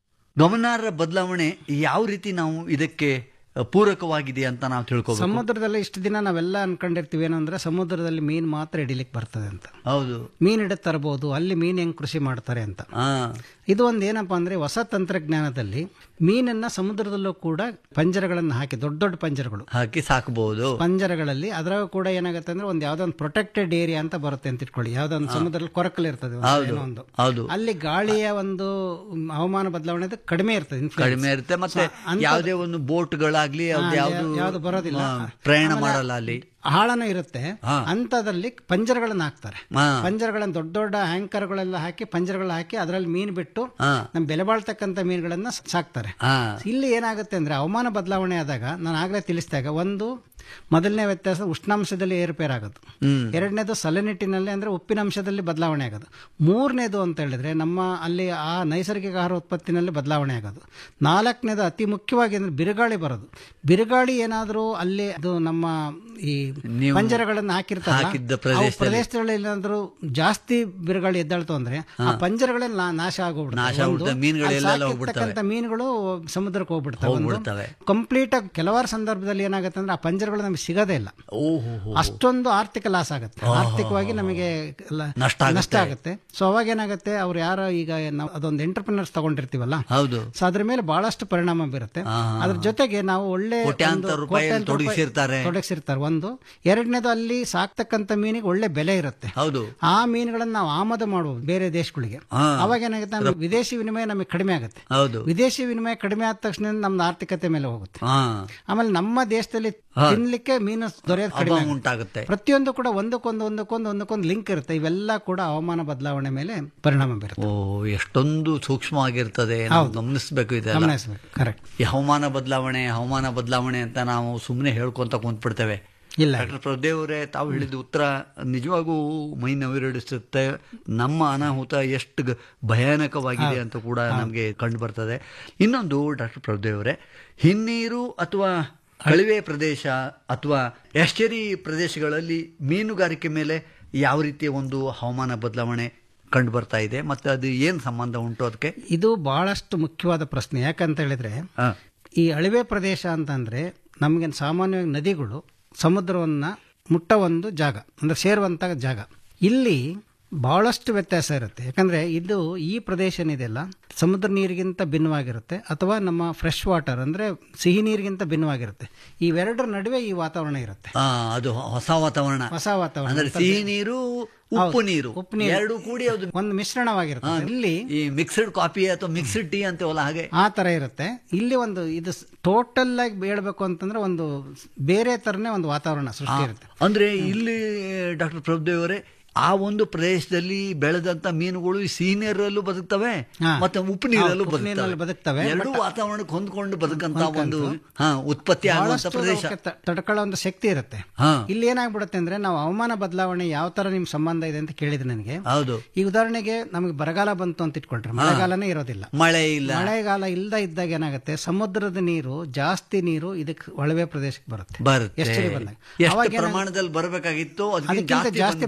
ಗಮನಾರ್ಹ ಬದಲಾವಣೆ ಯಾವ ರೀತಿ ನಾವು ಇದಕ್ಕೆ ಪೂರಕವಾಗಿದೆ ಅಂತ ನಾವು ತಿಳ್ಕೋಬೇಕು ಸಮುದ್ರದಲ್ಲಿ ಇಷ್ಟು ದಿನ ನಾವೆಲ್ಲ ಅನ್ಕೊಂಡಿರ್ತೀವಿ ಏನಂದ್ರೆ ಸಮುದ್ರದಲ್ಲಿ ಮೀನು ಮಾತ್ರ ಹಿಡಿಲಿಕ್ಕೆ ಬರ್ತದೆ ಅಂತ ಹೌದು ಮೀನು ಹಿಡಿದು ತರಬಹುದು ಅಲ್ಲಿ ಮೀನು ಹೆಂಗ್ ಕೃಷಿ ಮಾಡ್ತಾರೆ ಅಂತ ಹಾ ಇದು ಒಂದು ಏನಪ್ಪಾ ಅಂದ್ರೆ ಹೊಸ ತಂತ್ರಜ್ಞಾನದಲ್ಲಿ ಮೀನನ್ನ ಸಮುದ್ರದಲ್ಲೂ ಕೂಡ ಪಂಜರಗಳನ್ನು ಹಾಕಿ ದೊಡ್ಡ ದೊಡ್ಡ ಪಂಜರಗಳು ಹಾಕಿ ಸಾಕಬಹುದು ಪಂಜರಗಳಲ್ಲಿ ಅದ್ರಾಗ ಕೂಡ ಏನಾಗುತ್ತೆ ಅಂದ್ರೆ ಒಂದು ಯಾವ್ದೋ ಒಂದು ಪ್ರೊಟೆಕ್ಟೆಡ್ ಏರಿಯಾ ಅಂತ ಬರುತ್ತೆ ಅಂತ ಇಟ್ಕೊಳ್ಳಿ ಯಾವ್ದೋ ಒಂದು ಸಮುದ್ರದಲ್ಲಿ ಕೊರಕಲ್ ಇರ್ತದೆ ಒಂದು ಹೌದು ಏನೋ ಒಂದು ಹೌದು ಅಲ್ಲಿ ಗಾಳಿಯ ಒಂದು ಮ್, ಹವಾಮಾನ ಬದಲಾವಣೆ ಅದು ಕಡಿಮೆ ಇರ್ತದೆ influence. ಕಡಿಮೆ ಇರುತ್ತೆ ಮತ್ತೆ So, ಅಂಥದ್ದು- ಯಾವುದೇ ಒಂದು ಬೋಟ್ಗಳಾಗ್ಲಿ ಹಾ, ಯಾವ್ದು ಯಾವ್ದು ಬರೋದಿಲ್ಲ. ಪ್ರಯಾಣ ಆಮೇಲೆ ಮಾಡಲ್ಲ ಅಲ್ಲಿ ಆಳನೂ ಇರುತ್ತೆ ಹಾ. ಅಂತದಲ್ಲಿ ಪಂಜರಗಳನ್ನ ಹಾಕ್ತಾರೆ ಹಾ. ಪಂಜರಗಳನ್ನ ದೊಡ್ಡ ದೊಡ್ಡ ಆಂಕರ್ಗಳೆಲ್ಲ ಹಾಕಿ ಪಂಜರಗಳನ್ನ ಹಾಕಿ ಅದರಲ್ಲಿ ಮೀನು ಬಿಟ್ಟು ಹಾ. ನಮ್ ಬೆಲೆ ಬಾಳ್ತಕ್ಕಂಥ ಮೀನುಗಳನ್ನ ಸಾಕ್ತಾರೆ ಹಾ ಇಲ್ಲಿ ಏನಾಗುತ್ತೆ ಅಂದ್ರೆ ಹವಾಮಾನ ಬದಲಾವಣೆ ಆದಾಗ ನಾನು ಆಗ್ಲೇ ತಿಳಿಸಿದಾಗ ಒಂದು ಮೊದಲನೇ ವ್ಯತ್ಯಾಸ ಉಷ್ಣಾಂಶದಲ್ಲಿ ಏರುಪೇರು ಆಗೋದು ಹ್ಮ್ ಎರಡನೇದು ಸಲನಿಟ್ಟಿನಲ್ಲಿ ಅಂದ್ರೆ ಉಪ್ಪಿನಂಶದಲ್ಲಿ ಬದಲಾವಣೆ ಆಗೋದು ಮೂರನೇದು ಅಂತ ಹೇಳಿದ್ರೆ ನಮ್ಮ ಅಲ್ಲಿ ಆ ನೈಸರ್ಗಿಕ ಆಹಾರ ಉತ್ಪತ್ತಿನಲ್ಲಿ ಬದಲಾವಣೆ ಆಗೋದು ನಾಲ್ಕನೇದು ಅತಿ ಮುಖ್ಯವಾಗಿ ಅಂದ್ರೆ ಬಿರುಗಾಳಿ ಬರೋದು ಬಿರುಗಾಳಿ ಏನಾದರೂ ಅಲ್ಲಿ ಅದು ನಮ್ಮ ಈ ನೀವು ಪಂಜರಗಳನ್ನು ಹಾಕಿರ್ತಾರೆ ಹಾಕಿದ್ದ ಪ್ರದೇಶದಲ್ಲಿ. ಪ್ರದೇಶಗಳಲ್ಲಿ ಏನಾದರೂ ಜಾಸ್ತಿ ಬಿರುಗಾಳಿ ಎದ್ದಾಳ್ತು ಅಂದ್ರೆ ಆ ಪಂಜರಗಳೆಲ್ಲ ನಾಶ ಆಗೋಗ್ಬಿಡುತ್ತೆ ನಾಶ ಒಂದು, ಆಗ್ಬಿಡುತ್ತೆ, ಮೀನುಗಳೆಲ್ಲ ಅಲ್ಲಿ ಹೋಗ್ಬಿಡ್ತವೆ. ಸಾಕಿರ್ತಕ್ಕಂಥ ಮೀನುಗಳು ಸಮುದ್ರಕ್ಕೆ ಹೋಗ್ಬಿಡ್ತವೆ ಹೋಗ್ಬಿಡ್ತವೆ. ಕಂಪ್ಲೀಟ್ ಆಗಿ ಕೆಲವಾರು ಸಂದರ್ಭದಲ್ಲಿ ಏನಾಗುತ್ತೆ ಅಂದ್ರೆ ಆ ಪಂಜರಗಳು ನಮಗೆ ಸಿಗೋದೇ ಇಲ್ಲ ಓಹೋ ಅಷ್ಟೊಂದು ಆರ್ಥಿಕ ಲಾಸ್ ಆಗುತ್ತೆ ಆರ್ಥಿಕವಾಗಿ ನಮಗೆ ಲ- ನಷ್ಟ ಆಗುತ್ತೆ. ನಷ್ಟ ಆಗುತ್ತೆ ಸೊ ಅವಾಗ ಏನಾಗುತ್ತೆ ಅವ್ರು ಯಾರೋ ಈಗ ನಾವು ಅದೊಂದು ಎಂಟರ್ಪ್ರಿನರ್ಸ್ ತಗೊಂಡಿರ್ತೀವಲ್ಲ ಹೌದು ಸೊ ಅದ್ರ ಮೇಲೆ ಬಹಳಷ್ಟು ಪರಿಣಾಮ ಬೀರುತ್ತೆ ಅದ್ರ ಜೊತೆಗೆ ನಾವು ಒಳ್ಳೆ ಕೋಟ್ಯಾಂತರ ಒಂದು ರೂಪಾಯಿ ಕೋಟ್ಯಾಂತರ ರೂಪಾಯಿ ತೊಡಗಿಸಿರ್ತಾರೆ. ತೊಡಗಿಸಿರ್ತಾರೆ ಒಂದು ಎರಡನೇದು ಅಲ್ಲಿ ಸಾಕ್ತಕ್ಕಂಥ ಮೀನಿಗೆ ಒಳ್ಳೆ ಬೆಲೆ ಇರುತ್ತೆ ಹೌದು ಆ ಮೀನುಗಳನ್ನ ನಾವು ಆಮದು ಮಾಡಬಹುದು ಬೇರೆ ದೇಶಗಳಿಗೆ ಹಾ. ಅವಾಗ ಏನಾಗುತ್ತೆ ನಮ್ಗೆ ವಿದೇಶಿ ವಿನಿಮಯ ನಮಗೆ ಕಡಿಮೆ ಆಗುತ್ತೆ ಹೌದು ವಿದೇಶಿ ವಿನಿಮಯ ಕಡಿಮೆ ಆದ ತಕ್ಷಣ ನಮ್ದು ಆರ್ಥಿಕತೆ ಮೇಲೆ ಹೋಗುತ್ತೆ ಹಾ ಆಮೇಲೆ ನಮ್ಮ ದೇಶದಲ್ಲಿ ತಿನ್ಲಿಕ್ಕೆ ಮೀನು ದೊರೆಯೋದು ಕಡಿಮೆ ಅಭಾವ ಆಗುತ್ತೆ. ಉಂಟಾಗುತ್ತೆ ಪ್ರತಿಯೊಂದು ಕೂಡ ಒಂದಕ್ಕೊಂದು ಒಂದಕ್ಕೊಂದು ಒಂದಕ್ಕೊಂದು ಲಿಂಕ್ ಇರುತ್ತೆ ಇವೆಲ್ಲ ಕೂಡ ಹವಾಮಾನ ಬದಲಾವಣೆ ಮೇಲೆ ಪರಿಣಾಮ ಬೀರುತ್ತೆ ಓ ಎಷ್ಟೊಂದು ಸೂಕ್ಷ್ಮವಾಗಿರ್ತದೆ ನಾವು ಗಮನಿಸಬೇಕು ಇದೆಲ್ಲ ಗಮನಿಸಬೇಕು ಕರೆಕ್ಟ್ ಈ ಹವಾಮಾನ ಬದಲಾವಣೆ ಹವಾಮಾನ ಬದಲಾವಣೆ ಅಂತ ನಾವು ಸುಮ್ಮನೆ ಹೇಳ್ಕೊಂತ ಕುಂತ್ಬಿಡ್ತೇವೆ ಇಲ್ಲ ಡಾಕ್ಟರ್ ಪ್ರಭುದೇವರೇ ತಾವು ಹೇಳಿದ ಉತ್ತರ ನಿಜವಾಗೂ ಮೈ ನವಿರಡಿಸುತ್ತೆ ನಮ್ಮ ಅನಾಹುತ ಎಷ್ಟು ಗ- ಭಯಾನಕವಾಗಿದೆ ಅಂತ ಕೂಡ ನಮಗೆ ಕಂಡು ಬರ್ತದೆ ಇನ್ನೊಂದು ಡಾಕ್ಟರ್ ಪ್ರಭುದೇವರೇ ಹಿನ್ನೀರು ಅಥವಾ ಕಣಿವೆ ಪ್ರದೇಶ ಅಥವಾ ಎಸ್ಟೇರಿ ಪ್ರದೇಶಗಳಲ್ಲಿ ಮೀನುಗಾರಿಕೆ ಮೇಲೆ ಯಾವ ರೀತಿಯ ಒಂದು ಹವಾಮಾನ ಬದಲಾವಣೆ ಕಂಡು ಬರ್ತಾ ಇದೆ ಮತ್ತೆ ಅದು ಏನು ಸಂಬಂಧ ಉಂಟು ಅದಕ್ಕೆ ಇದು ಬಹಳಷ್ಟು ಮುಖ್ಯವಾದ ಪ್ರಶ್ನೆ ಯಾಕಂತ ಹೇಳಿದ್ರೆ ಹಾ. ಈ ಅಳಿವೆ ಪ್ರದೇಶ ಅಂತಂದ್ರೆ ನಮಗೆ ಸಾಮಾನ್ಯವಾಗಿ ನದಿಗಳು ಸಮುದ್ರವನ್ನ ಮುಟ್ಟ ಒಂದು ಜಾಗ ಅಂದ್ರೆ ಸೇರುವಂತ ಜಾಗ ಇಲ್ಲಿ ಬಹಳಷ್ಟು ವ್ಯತ್ಯಾಸ ಇರುತ್ತೆ ಯಾಕಂದ್ರೆ ಇದು ಈ ಪ್ರದೇಶ ಏನಿದೆಯಲ್ಲ ಸಮುದ್ರ ನೀರಿಗಿಂತ ಭಿನ್ನವಾಗಿರುತ್ತೆ ಅಥವಾ ನಮ್ಮ ಫ್ರೆಶ್ ವಾಟರ್ ಅಂದ್ರೆ ಸಿಹಿ ನೀರಿಗಿಂತ ಭಿನ್ನವಾಗಿರುತ್ತೆ ಇವೆರಡರ ನಡುವೆ ಈ ವಾತಾವರಣ ಇರುತ್ತೆ ಆ, ಅದು ಹೊಸ ವಾತಾವರಣ ಹೊಸ ವಾತಾವರಣ ಅಂದ್ರೆ ಸಿಹಿ ನೀರು ಉಪ್ಪು ನೀರು ಉಪ್ಪು ನೀರು. ಎರಡು ಕೂಡಿ ಅದು ಒಂದು ಮಿಶ್ರಣವಾಗಿರುತ್ತೆ ಇಲ್ಲಿ ಈ ಮಿಕ್ಸ್ಡ್ ಕಾಫಿ ಅಥವಾ ಮಿಕ್ಸ್ಡ್ ಟೀ ಅಂತೀವಲ್ಲ ಹಾಗೆ ಆ ತರ ಇರುತ್ತೆ ಇಲ್ಲಿ ಒಂದು ಇದು ಟೋಟಲ್ ಆಗಿ ಹೇಳ್ಬೇಕು ಅಂತಂದ್ರೆ ಒಂದು ಬೇರೆ ತರನೇ ಒಂದು ವಾತಾವರಣ ಸೃಷ್ಟಿ ಇರುತ್ತೆ ಅಂದ್ರೆ ಇಲ್ಲಿ ಡಾಕ್ಟರ್ ಪ್ರಭುದೇವರೇ ಆ ಒಂದು ಪ್ರದೇಶದಲ್ಲಿ ಬೆಳೆದಂತ ಮೀನುಗಳು ಈ ಸಿಹಿ ನೀರಲ್ಲೂ ಬದುಕ್ತವೆ ಹಾ. ಮತ್ತೆ ಉಪ್ಪು ನೀರಲ್ಲೂ ಉಪ್ಪು ನೀರಲ್ಲಿ ಬದುಕ್ತವೆ. ಎರಡು ವಾತಾವರಣಕ್ಕೆ ಹೊಂದ್ಕೊಂಡು ಬದುಕಂತ ಒಂದು ಹಾ ಉತ್ಪತ್ತಿ ಆಗುವಂತ ಬಹಳಷ್ಟು ಪ್ರದೇಶ ಅವಕ್ಕೆ ತ- ತಡ್ಕೊಳ್ಳೋ ಒಂದು ಶಕ್ತಿ ಇರುತ್ತೆ ಹಾ ಇಲ್ಲಿ ಏನಾಗ್ಬಿಡುತ್ತೆ ಅಂದ್ರೆ ನಾವು ಹವಾಮಾನ ಬದಲಾವಣೆ ಯಾವ ತರ ನಿಮ್ ಸಂಬಂಧ ಇದೆ ಅಂತ ಕೇಳಿದ್ರೆ ನನಗೆ ಹೌದು ಈ ಉದಾಹರಣೆಗೆ ನಮಗೆ ಬರಗಾಲ ಬಂತು ಅಂತ ಇಟ್ಕೊಳ್ರಿ ಮಳೆಗಾಲನೇ ಇರೋದಿಲ್ಲ ಮಳೆ ಇಲ್ಲ ಮಳೆಗಾಲ ಇಲ್ದ ಇದ್ದಾಗ ಏನಾಗುತ್ತೆ ಸಮುದ್ರದ ನೀರು ಜಾಸ್ತಿ ನೀರು ಇದಕ್ಕೆ ಒಳವೆ ಪ್ರದೇಶಕ್ಕೆ ಬರುತ್ತೆ ಬರುತ್ತೆ ಎಷ್ಟಡಿ ಬಂದಾಗ ಎಷ್ಟು ಅವಾಗ ಏನಾಗುತ್ತೆ? ಪ್ರಮಾಣದಲ್ಲಿ ಬರಬೇಕಾಗಿತ್ತು ಅದಕ್ಕಿಂತ ಅದಕ್ಕಿಂತ ಜಾಸ್ತಿ ಜಾಸ್ತಿ ಬಂದ್ಬಿಡುತ್ತೆ. ಪ್ರಮಾಣದಲ್ಲಿ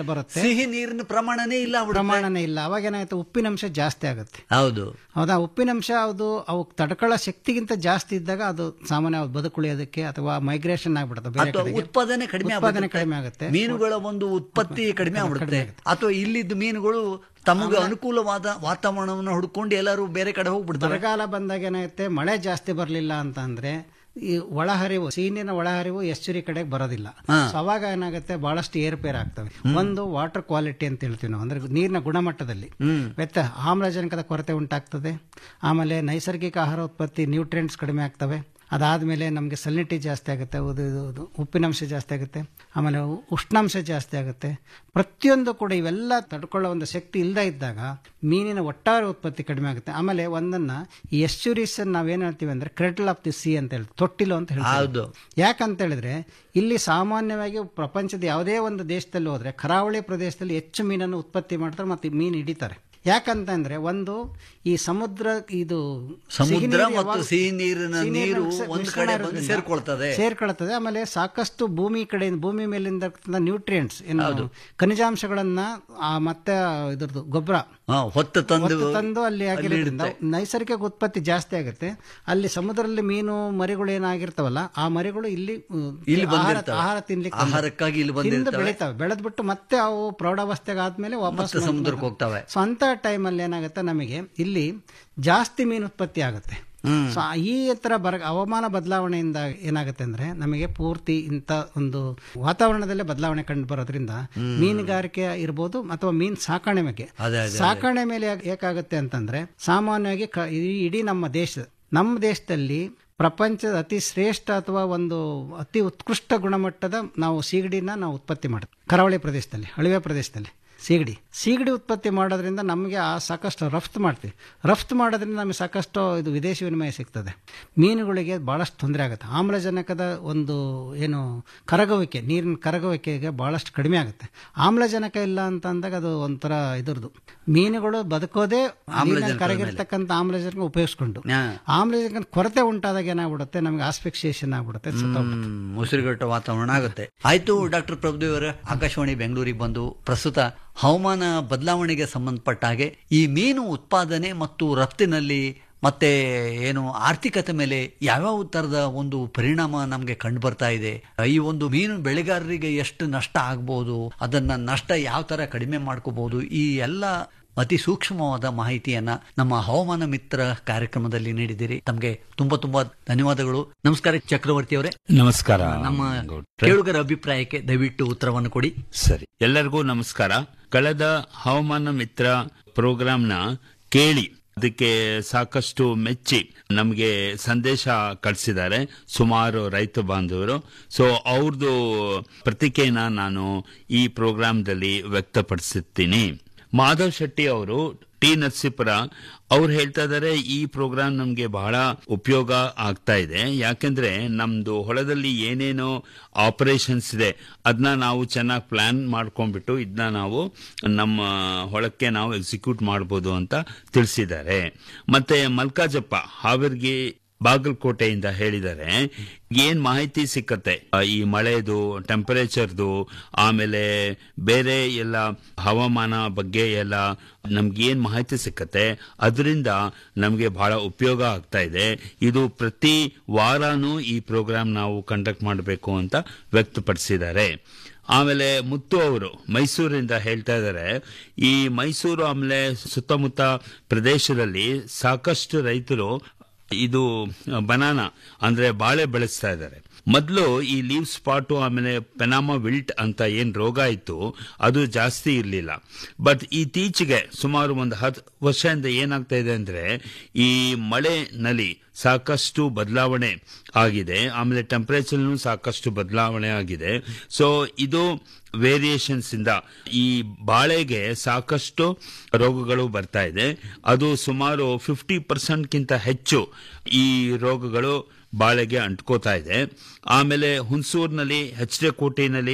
ಬರುತ್ತೆ ಸಿಹಿ ನೀರಿನ ಪ್ರಮಾಣನೇ ಇಲ್ಲ ಆಗ್ಬಿಡುತ್ತೆ. ಪ್ರಮಾಣನೇ ಇಲ್ಲ ಅವಾಗ ಏನಾಗುತ್ತೆ ಉಪ್ಪಿನಂಶ ಜಾಸ್ತಿ ಆಗುತ್ತೆ ಹೌದು ಹೌದಾ ಉಪ್ಪಿನಂಶ ಅದು ಅವು ತಡ್ಕೊಳ್ಳೋ ಶಕ್ತಿಗಿಂತ ಜಾಸ್ತಿ ಇದ್ದಾಗ ಅದು ಸಾಮಾನ್ಯ ಬದುಕುಳಿಯೋದಕ್ಕೆ ಅಥವಾ ಮೈಗ್ರೇಷನ್ ಆಗ್ಬಿಡುತ್ತೆ ಬೇರೆ ಅಥವಾ ಕಡೆಗೆ. ಉತ್ಪಾದನೆ ಕಡಿಮೆ ಉತ್ಪಾದನೆ ಆಗ್ಬಿಡುತ್ತೆ. ಕಡಿಮೆ ಆಗುತ್ತೆ ಮೀನುಗಳ ಒಂದು ಉತ್ಪತ್ತಿ ಕಡಿಮೆ ಆಗ್ಬಿಡುತ್ತೆ ಅಥವಾ ಇಲ್ಲಿದ್ದ ಮೀನುಗಳು ತಮಗೆ ಅನುಕೂಲವಾದ ವಾತಾವರಣವನ್ನು ಹುಡ್ಕೊಂಡು ಎಲ್ಲರೂ ಬೇರೆ ಕಡೆ ಹೋಗ್ಬಿಡ್ತಾರೆ ಬರಗಾಲ ಬಂದಾಗ ಏನಾಗುತ್ತೆ ಮಳೆ ಜಾಸ್ತಿ ಬರಲಿಲ್ಲ ಅಂತ ಅಂದ್ರೆ ಈ ಒಳಹರಿವು ಸೀನಿನ ಒಳಹರಿವು ಎಚ್ಚುರಿ ಕಡೆಗೆ ಬರೋದಿಲ್ಲ ಸೊ ಅವಾಗ ಏನಾಗುತ್ತೆ ಬಹಳಷ್ಟು ಏರುಪೇರು ಆಗ್ತವೆ ಒಂದು ವಾಟರ್ ಕ್ವಾಲಿಟಿ ಅಂತ ಹೇಳ್ತೀವಿ ನಾವು ಅಂದ್ರೆ ನೀರಿನ ಗುಣಮಟ್ಟದಲ್ಲಿ ವ್ಯತ್ಯ ಆಮ್ಲಜನಕದ ಕೊರತೆ ಉಂಟಾಗ್ತದೆ ಆಮೇಲೆ ನೈಸರ್ಗಿಕ ಆಹಾರ ಉತ್ಪತ್ತಿ ನ್ಯೂಟ್ರಿಯೆಂಟ್ಸ್ ಕಡಿಮೆ ಆಗ್ತವೆ ಅದಾದಮೇಲೆ ನಮಗೆ ಸಲಿನಿಟಿ ಜಾಸ್ತಿ ಆಗುತ್ತೆ ಅದು ಇದು ಇದು ಉಪ್ಪಿನಂಶ ಜಾಸ್ತಿ ಆಗುತ್ತೆ ಆಮೇಲೆ ಉ- ಉಷ್ಣಾಂಶ ಜಾಸ್ತಿ ಆಗುತ್ತೆ ಪ್ರತಿಯೊಂದು ಕೂಡ ಇವೆಲ್ಲ ತಡ್ಕೊಳ್ಳೋ ಒಂದು ಶಕ್ತಿ ಇಲ್ಲದೆ ಇದ್ದಾಗ ಮೀನಿನ ಒಟ್ಟಾರೆ ಉತ್ಪತ್ತಿ ಕಡಿಮೆ ಆಗುತ್ತೆ ಆಮೇಲೆ ಒಂದನ್ನ ಈ ಎಸ್ಚುರೀಸ್ ನಾವೇನ್ ಹೇಳ್ತೀವಿ ಅಂದ್ರೆ ಕ್ರೆಟಲ್ ಆಫ್ ದಿ ಸಿ ಅಂತ ಹೇಳ್ತೀವಿ ತೊಟ್ಟಿಲು ಅಂತ ಹೇಳ್ತೀವಿ ಹೌದು. ಯಾಕಂತ ಹೇಳಿದ್ರೆ ಇಲ್ಲಿ ಸಾಮಾನ್ಯವಾಗಿ ಪ್ರಪಂಚದ ಯಾವುದೇ ಒಂದು ದೇಶದಲ್ಲಿ ಹೋದ್ರೆ ಕರಾವಳಿ ಪ್ರದೇಶದಲ್ಲಿ ಹೆಚ್ಚು ಮೀನನ್ನು ಉತ್ಪತ್ತಿ ಮಾಡ್ತಾರೆ ಮತ್ತೆ ಮೀನು ಹಿಡಿತಾರೆ ಯಾಕಂತಂದ್ರೆ ಒಂದು ಈ ಸಮುದ್ರ ಇದು ಸಮುದ್ರ ಸಿಹಿ ನೀರು ಮತ್ತು ಯಾವಾಗ- ಸಿಹಿ ನೀರಿನ ಸಿಹಿ ನೀರು ಮಿಶ್ರ- ಒಂದು ಮಿಶ್ರಣ ಕಡೆ ಬಂದು ಇರೋದ್ರಿಂದ ಸೇರ್ಕೊಳ್ತದೆ. ಸೇರ್ಕೊಳ್ತದೆ ಆಮೇಲೆ ಸಾಕಷ್ಟು ಭೂಮಿ ಕಡೆಯಿಂದ ಭೂಮಿ ಮೇಲಿಂದ ನ್ಯೂಟ್ರಿಯೆಂಟ್ಸ್ ಏನು ಖನಿಜಾಂಶಗಳನ್ನ ಆ, ಮತ್ತೆ ಇದ್ರದ್ದು ಗೊಬ್ಬರ ಹಾ, ಹೊತ್ತು ತಂದು ಹೊತ್ತು ತಂದು ಅಲ್ಲಿ ಹಾಕಿರೋದ್ರಿಂದ ನೈಸರ್ಗಿಕ ಉತ್ಪತ್ತಿ ಜಾಸ್ತಿ ಆಗುತ್ತೆ ಅಲ್ಲಿ ಸಮುದ್ರದಲ್ಲಿ ಮೀನು ಮರಿಗಳು ಏನಾಗಿರ್ತಾವಲ್ಲ ಆ ಮರಿಗಳು ಇಲ್ಲಿ ಉಮ್, ಇಲ್ಲಿ ಆಹಾರ ಬಂದಿರ್ತವೆ. ಆಹಾರ ತಿನ್ಲಿಕ್ಕೆ ಆಹಾರಕ್ಕಾಗಿ ಇಲ್ಲಿ ತಿಂದು ಬಂದಿರ್ತವೆ. ಬೆಳಿತಾವೆ ಬೆಳೆದ್ಬಿಟ್ಟು ಮತ್ತೆ ಅವು ಪ್ರೌಢಾವಸ್ಥೆಗೆ ಆದ್ಮೇಲೆ ವಾಪಸ್ ಮತ್ತೆ ಸಮುದ್ರಕ್ಕೆ ಹೋಗ್ತವೆ. ಸೊ ಅಂತ ಟೈಮಲ್ಲಿ ಏನಾಗುತ್ತೆ ನಮಗೆ ಇಲ್ಲಿ ಜಾಸ್ತಿ ಮೀನು ಉತ್ಪತ್ತಿ ಆಗುತ್ತೆ ಸೊ ಈ ತರ ಬರ ಹವಾಮಾನ ಬದಲಾವಣೆಯಿಂದ ಏನಾಗುತ್ತೆ ಅಂದ್ರೆ ನಮಗೆ ಪೂರ್ತಿ ಇಂಥ ಒಂದು ವಾತಾವರಣದಲ್ಲೇ ಬದಲಾವಣೆ ಕಂಡು ಬರೋದ್ರಿಂದ ಮೀನುಗಾರಿಕೆ ಇರ್ಬೋದು ಅಥವಾ ಮೀನ್ ಸಾಕಣೆ ಬಗ್ಗೆ ಅದೇ, ಅದೇ, ಸಾಕಣೆ ಮೇಲೆ ಯಾಕ್- ಏಕಾಗುತ್ತೆ ಅಂತಂದ್ರೆ ಸಾಮಾನ್ಯವಾಗಿ ಕ- ಈ- ಇಡೀ ನಮ್ಮ ದೇಶ ನಮ್ಮ ದೇಶದಲ್ಲಿ ಪ್ರಪಂಚದ ಅತಿ ಶ್ರೇಷ್ಠ ಅಥವಾ ಒಂದು ಅತಿ ಉತ್ಕೃಷ್ಟ ಗುಣಮಟ್ಟದ ನಾವು ಸೀಗಡಿನ ನಾವು ಉತ್ಪತ್ತಿ ಮಾಡ್ತೀವಿ ಕರಾವಳಿ ಪ್ರದೇಶದಲ್ಲಿ ಅಳಿವೆ ಪ್ರದೇಶದಲ್ಲಿ ಸೀಗಡಿ ಸೀಗಡಿ ಉತ್ಪತ್ತಿ ಮಾಡೋದ್ರಿಂದ ನಮಗೆ ಆ ಸಾಕಷ್ಟು ರಫ್ತು ಮಾಡ್ತೀವಿ ರಫ್ತು ಮಾಡೋದ್ರಿಂದ ನಮಗೆ ಸಾಕಷ್ಟು ಇದು ವಿದೇಶಿ ವಿನಿಮಯ ಸಿಗ್ತದೆ ಮೀನುಗಳಿಗೆ ಭಾಳಷ್ಟು ತೊಂದರೆ ಆಗುತ್ತೆ ಆಮ್ಲಜನಕದ ಒಂದು ಏನು ಕರಗುವಿಕೆ ನೀರಿನ ಕರಗುವಿಕೆಗೆ ಭಾಳಷ್ಟು ಕಡಿಮೆ ಆಗುತ್ತೆ ಆಮ್ಲಜನಕ ಇಲ್ಲ ಅಂತ ಅಂದಾಗ ಅದು ಒಂಥರ ಇದ್ರದ್ದು ಮೀನುಗಳು ಬದುಕೋದೇ ನೀರಿನಲ್ಲಿ ಕರಗಿರ್ತಕ್ಕಂಥ ಆಮ್ಲಜನಕ ಉಪಯೋಗಿಸ್ಕೊಂಡು ಹಾ. ಆಮ್ಲಜನಕ ಕೊರತೆ ಉಂಟಾದಾಗ ಏನಾಗ್ಬಿಡುತ್ತೆ ನಮಗೆ ಆಸ್ಫಿಕ್ಸಿಯೇಷನ್ ಆಗ್ಬಿಡುತ್ತೆ ಸತ್ತೋಗ್ಬಿಡುತ್ತೆ. ಹ್ಮ್, ಉಸಿರುಗಟ್ಟ ವಾತಾವರಣ ಆಗುತ್ತೆ ಆಯ್ತು ಡಾಕ್ಟರ್ ಪ್ರಭುದೇವ್ ಅವರ ಆಕಾಶವಾಣಿ ಬೆಂಗಳೂರಿಗೆ ಬಂದು ಪ್ರಸ್ತುತ ಹವಾಮಾನ ಬದಲಾವಣೆಗೆ ಸಂಬಂಧಪಟ್ಟ ಹಾಗೆ ಈ ಮೀನು ಉತ್ಪಾದನೆ ಮತ್ತು ರಫ್ತಿನಲ್ಲಿ ಮತ್ತೆ ಏನು ಆರ್ಥಿಕತೆ ಮೇಲೆ ಯಾವ್ಯಾವ ತರದ ಒಂದು ಪರಿಣಾಮ ನಮಗೆ ಕಂಡು ಬರ್ತಾ ಇದೆ ಈ ಒಂದು ಮೀನು ಬೆಳೆಗಾರರಿಗೆ ಎಷ್ಟು ನಷ್ಟ ಆಗ್ಬೋದು ಅದನ್ನ ನಷ್ಟ ಯಾವ ತರ ಕಡಿಮೆ ಮಾಡ್ಕೋಬಹುದು ಈ ಎಲ್ಲ ಅತಿ ಸೂಕ್ಷ್ಮವಾದ ಮಾಹಿತಿಯನ್ನ ನಮ್ಮ ಹವಾಮಾನ ಮಿತ್ರ ಕಾರ್ಯಕ್ರಮದಲ್ಲಿ ನೀಡಿದ್ದೀರಿ ತಮಗೆ ತುಂಬಾ ತುಂಬಾ ಧನ್ಯವಾದಗಳು ನಮಸ್ಕಾರ ಚಕ್ರವರ್ತಿ ಅವರೇ ನಮಸ್ಕಾರ ನಮ್ಮ ಗೌಡ್ರೆ. ಕೇಳುಗರ ಅಭಿಪ್ರಾಯಕ್ಕೆ ದಯವಿಟ್ಟು ಉತ್ತರವನ್ನು ಕೊಡಿ ಸರಿ ಎಲ್ಲರಿಗೂ ನಮಸ್ಕಾರ ಕಳೆದ ಹವಾಮಾನ ಮಿತ್ರ ಪ್ರೋಗ್ರಾಂನ ಕೇಳಿ ಅದಕ್ಕೆ ಸಾಕಷ್ಟು ಮೆಚ್ಚಿ ನಮಗೆ ಸಂದೇಶ ಕಳಿಸಿದ್ದಾರೆ ಸುಮಾರು ರೈತ ಬಾಂಧವರು ಸೊ ಅವ್ರದ್ದು ಪ್ರತಿಕೆಯನ್ನ ನಾನು ಈ ಪ್ರೋಗ್ರಾಂದಲ್ಲಿ ವ್ಯಕ್ತಪಡಿಸುತ್ತೀನಿ ಮಾಧವ್ ಶೆಟ್ಟಿ ಅವರು ಟಿ ನರಸೀಪುರ ಅವ್ರು ಹೇಳ್ತಾ ಇದ್ದಾರೆ ಈ ಪ್ರೋಗ್ರಾಮ್ ನಮಗೆ ಬಹಳ ಉಪಯೋಗ ಆಗ್ತಾ ಇದೆ ಯಾಕೆಂದ್ರೆ ನಮ್ದು ಹೊಲದಲ್ಲಿ ಏನೇನೋ ಆಪರೇಷನ್ಸ್ ಇದೆ ಅದನ್ನ ನಾವು ಚೆನ್ನಾಗಿ ಪ್ಲಾನ್ ಮಾಡ್ಕೊಂಡ್ಬಿಟ್ಟು ಇದನ್ನ ನಾವು ನಮ್ಮ ಹೊಳಕ್ಕೆ ನಾವು ಎಕ್ಸಿಕ್ಯೂಟ್ ಮಾಡ್ಬೋದು ಅಂತ ತಿಳಿಸಿದ್ದಾರೆ ಮತ್ತೆ ಮಲ್ಕಾಜಪ್ಪ ಹಾವೇರಿಗೆ ಬಾಗಲಕೋಟೆಯಿಂದ ಹೇಳಿದ್ದಾರೆ ಏನ್ ಮಾಹಿತಿ ಸಿಕ್ಕತ್ತೆ ಆ, ಈ ಮಳೆದು ಟೆಂಪರೇಚರ್ದು ಆಮೇಲೆ ಬೇರೆ ಎಲ್ಲ ಹವಾಮಾನ ಬಗ್ಗೆ ಎಲ್ಲ ನಮ್ಗೆ ಏನ್ ಮಾಹಿತಿ ಸಿಕ್ಕತ್ತೆ ಅದರಿಂದ ನಮಗೆ ಬಹಳ ಉಪಯೋಗ ಆಗ್ತಾ ಇದೆ ಇದು ಪ್ರತಿ ವಾರಾನೂ ಈ ಪ್ರೋಗ್ರಾಮ್ ನಾವು ಕಂಡಕ್ಟ್ ಮಾಡಬೇಕು ಅಂತ ವ್ಯಕ್ತಪಡಿಸಿದ್ದಾರೆ ಆಮೇಲೆ ಮುತ್ತು ಅವರು ಮೈಸೂರಿಂದ ಹೇಳ್ತಾ ಇದ್ದಾರೆ ಈ ಮೈಸೂರು ಆಮೇಲೆ ಸುತ್ತಮುತ್ತ ಪ್ರದೇಶದಲ್ಲಿ ಸಾಕಷ್ಟು ರೈತರು ಇದು ಬನಾನಾ ಅಂದ್ರೆ ಬಾಳೆ ಬೆಳೆಸ್ತಾ ಇದ್ದಾರೆ ಮೊದಲು ಈ ಲೀವ್ ಸ್ಪಾಟು ಆಮೇಲೆ ಪೆನಾಮಾ ವಿಲ್ಟ್ ಅಂತ ಏನ್ ರೋಗ ಇತ್ತು ಅದು ಜಾಸ್ತಿ ಇರಲಿಲ್ಲ ಬಟ್ ಇತ್ತೀಚೆಗೆ ಸುಮಾರು ಒಂದು ಹತ್ತು ವರ್ಷದಿಂದ ಏನಾಗ್ತಾ ಇದೆ ಅಂದ್ರೆ ಈ ಮಳೆನಲ್ಲಿ ಸಾಕಷ್ಟು ಬದಲಾವಣೆ ಆಗಿದೆ ಆಮೇಲೆ ಟೆಂಪರೇಚರ್ನು ಸಾಕಷ್ಟು ಬದಲಾವಣೆ ಆಗಿದೆ ಸೊ ಇದು ವೇರಿಯೇಷನ್ಸ್ ಇಂದ ಈ ಬಾಳೆಗೆ ಸಾಕಷ್ಟು ರೋಗಗಳು ಬರ್ತಾ ಇದೆ ಅದು ಸುಮಾರು ಫಿಫ್ಟಿ ಪರ್ಸೆಂಟ್ಗಿಂತ ಹೆಚ್ಚು ಈ ರೋಗಗಳು ಬಾಳೆಗೆ ಅಂಟ್ಕೋತಾ ಇದೆ ಆಮೇಲೆ ಹುಣಸೂರಿನಲ್ಲಿ ಎಚ್ ಡಿ ಕೋಟೆನಲ್ಲಿ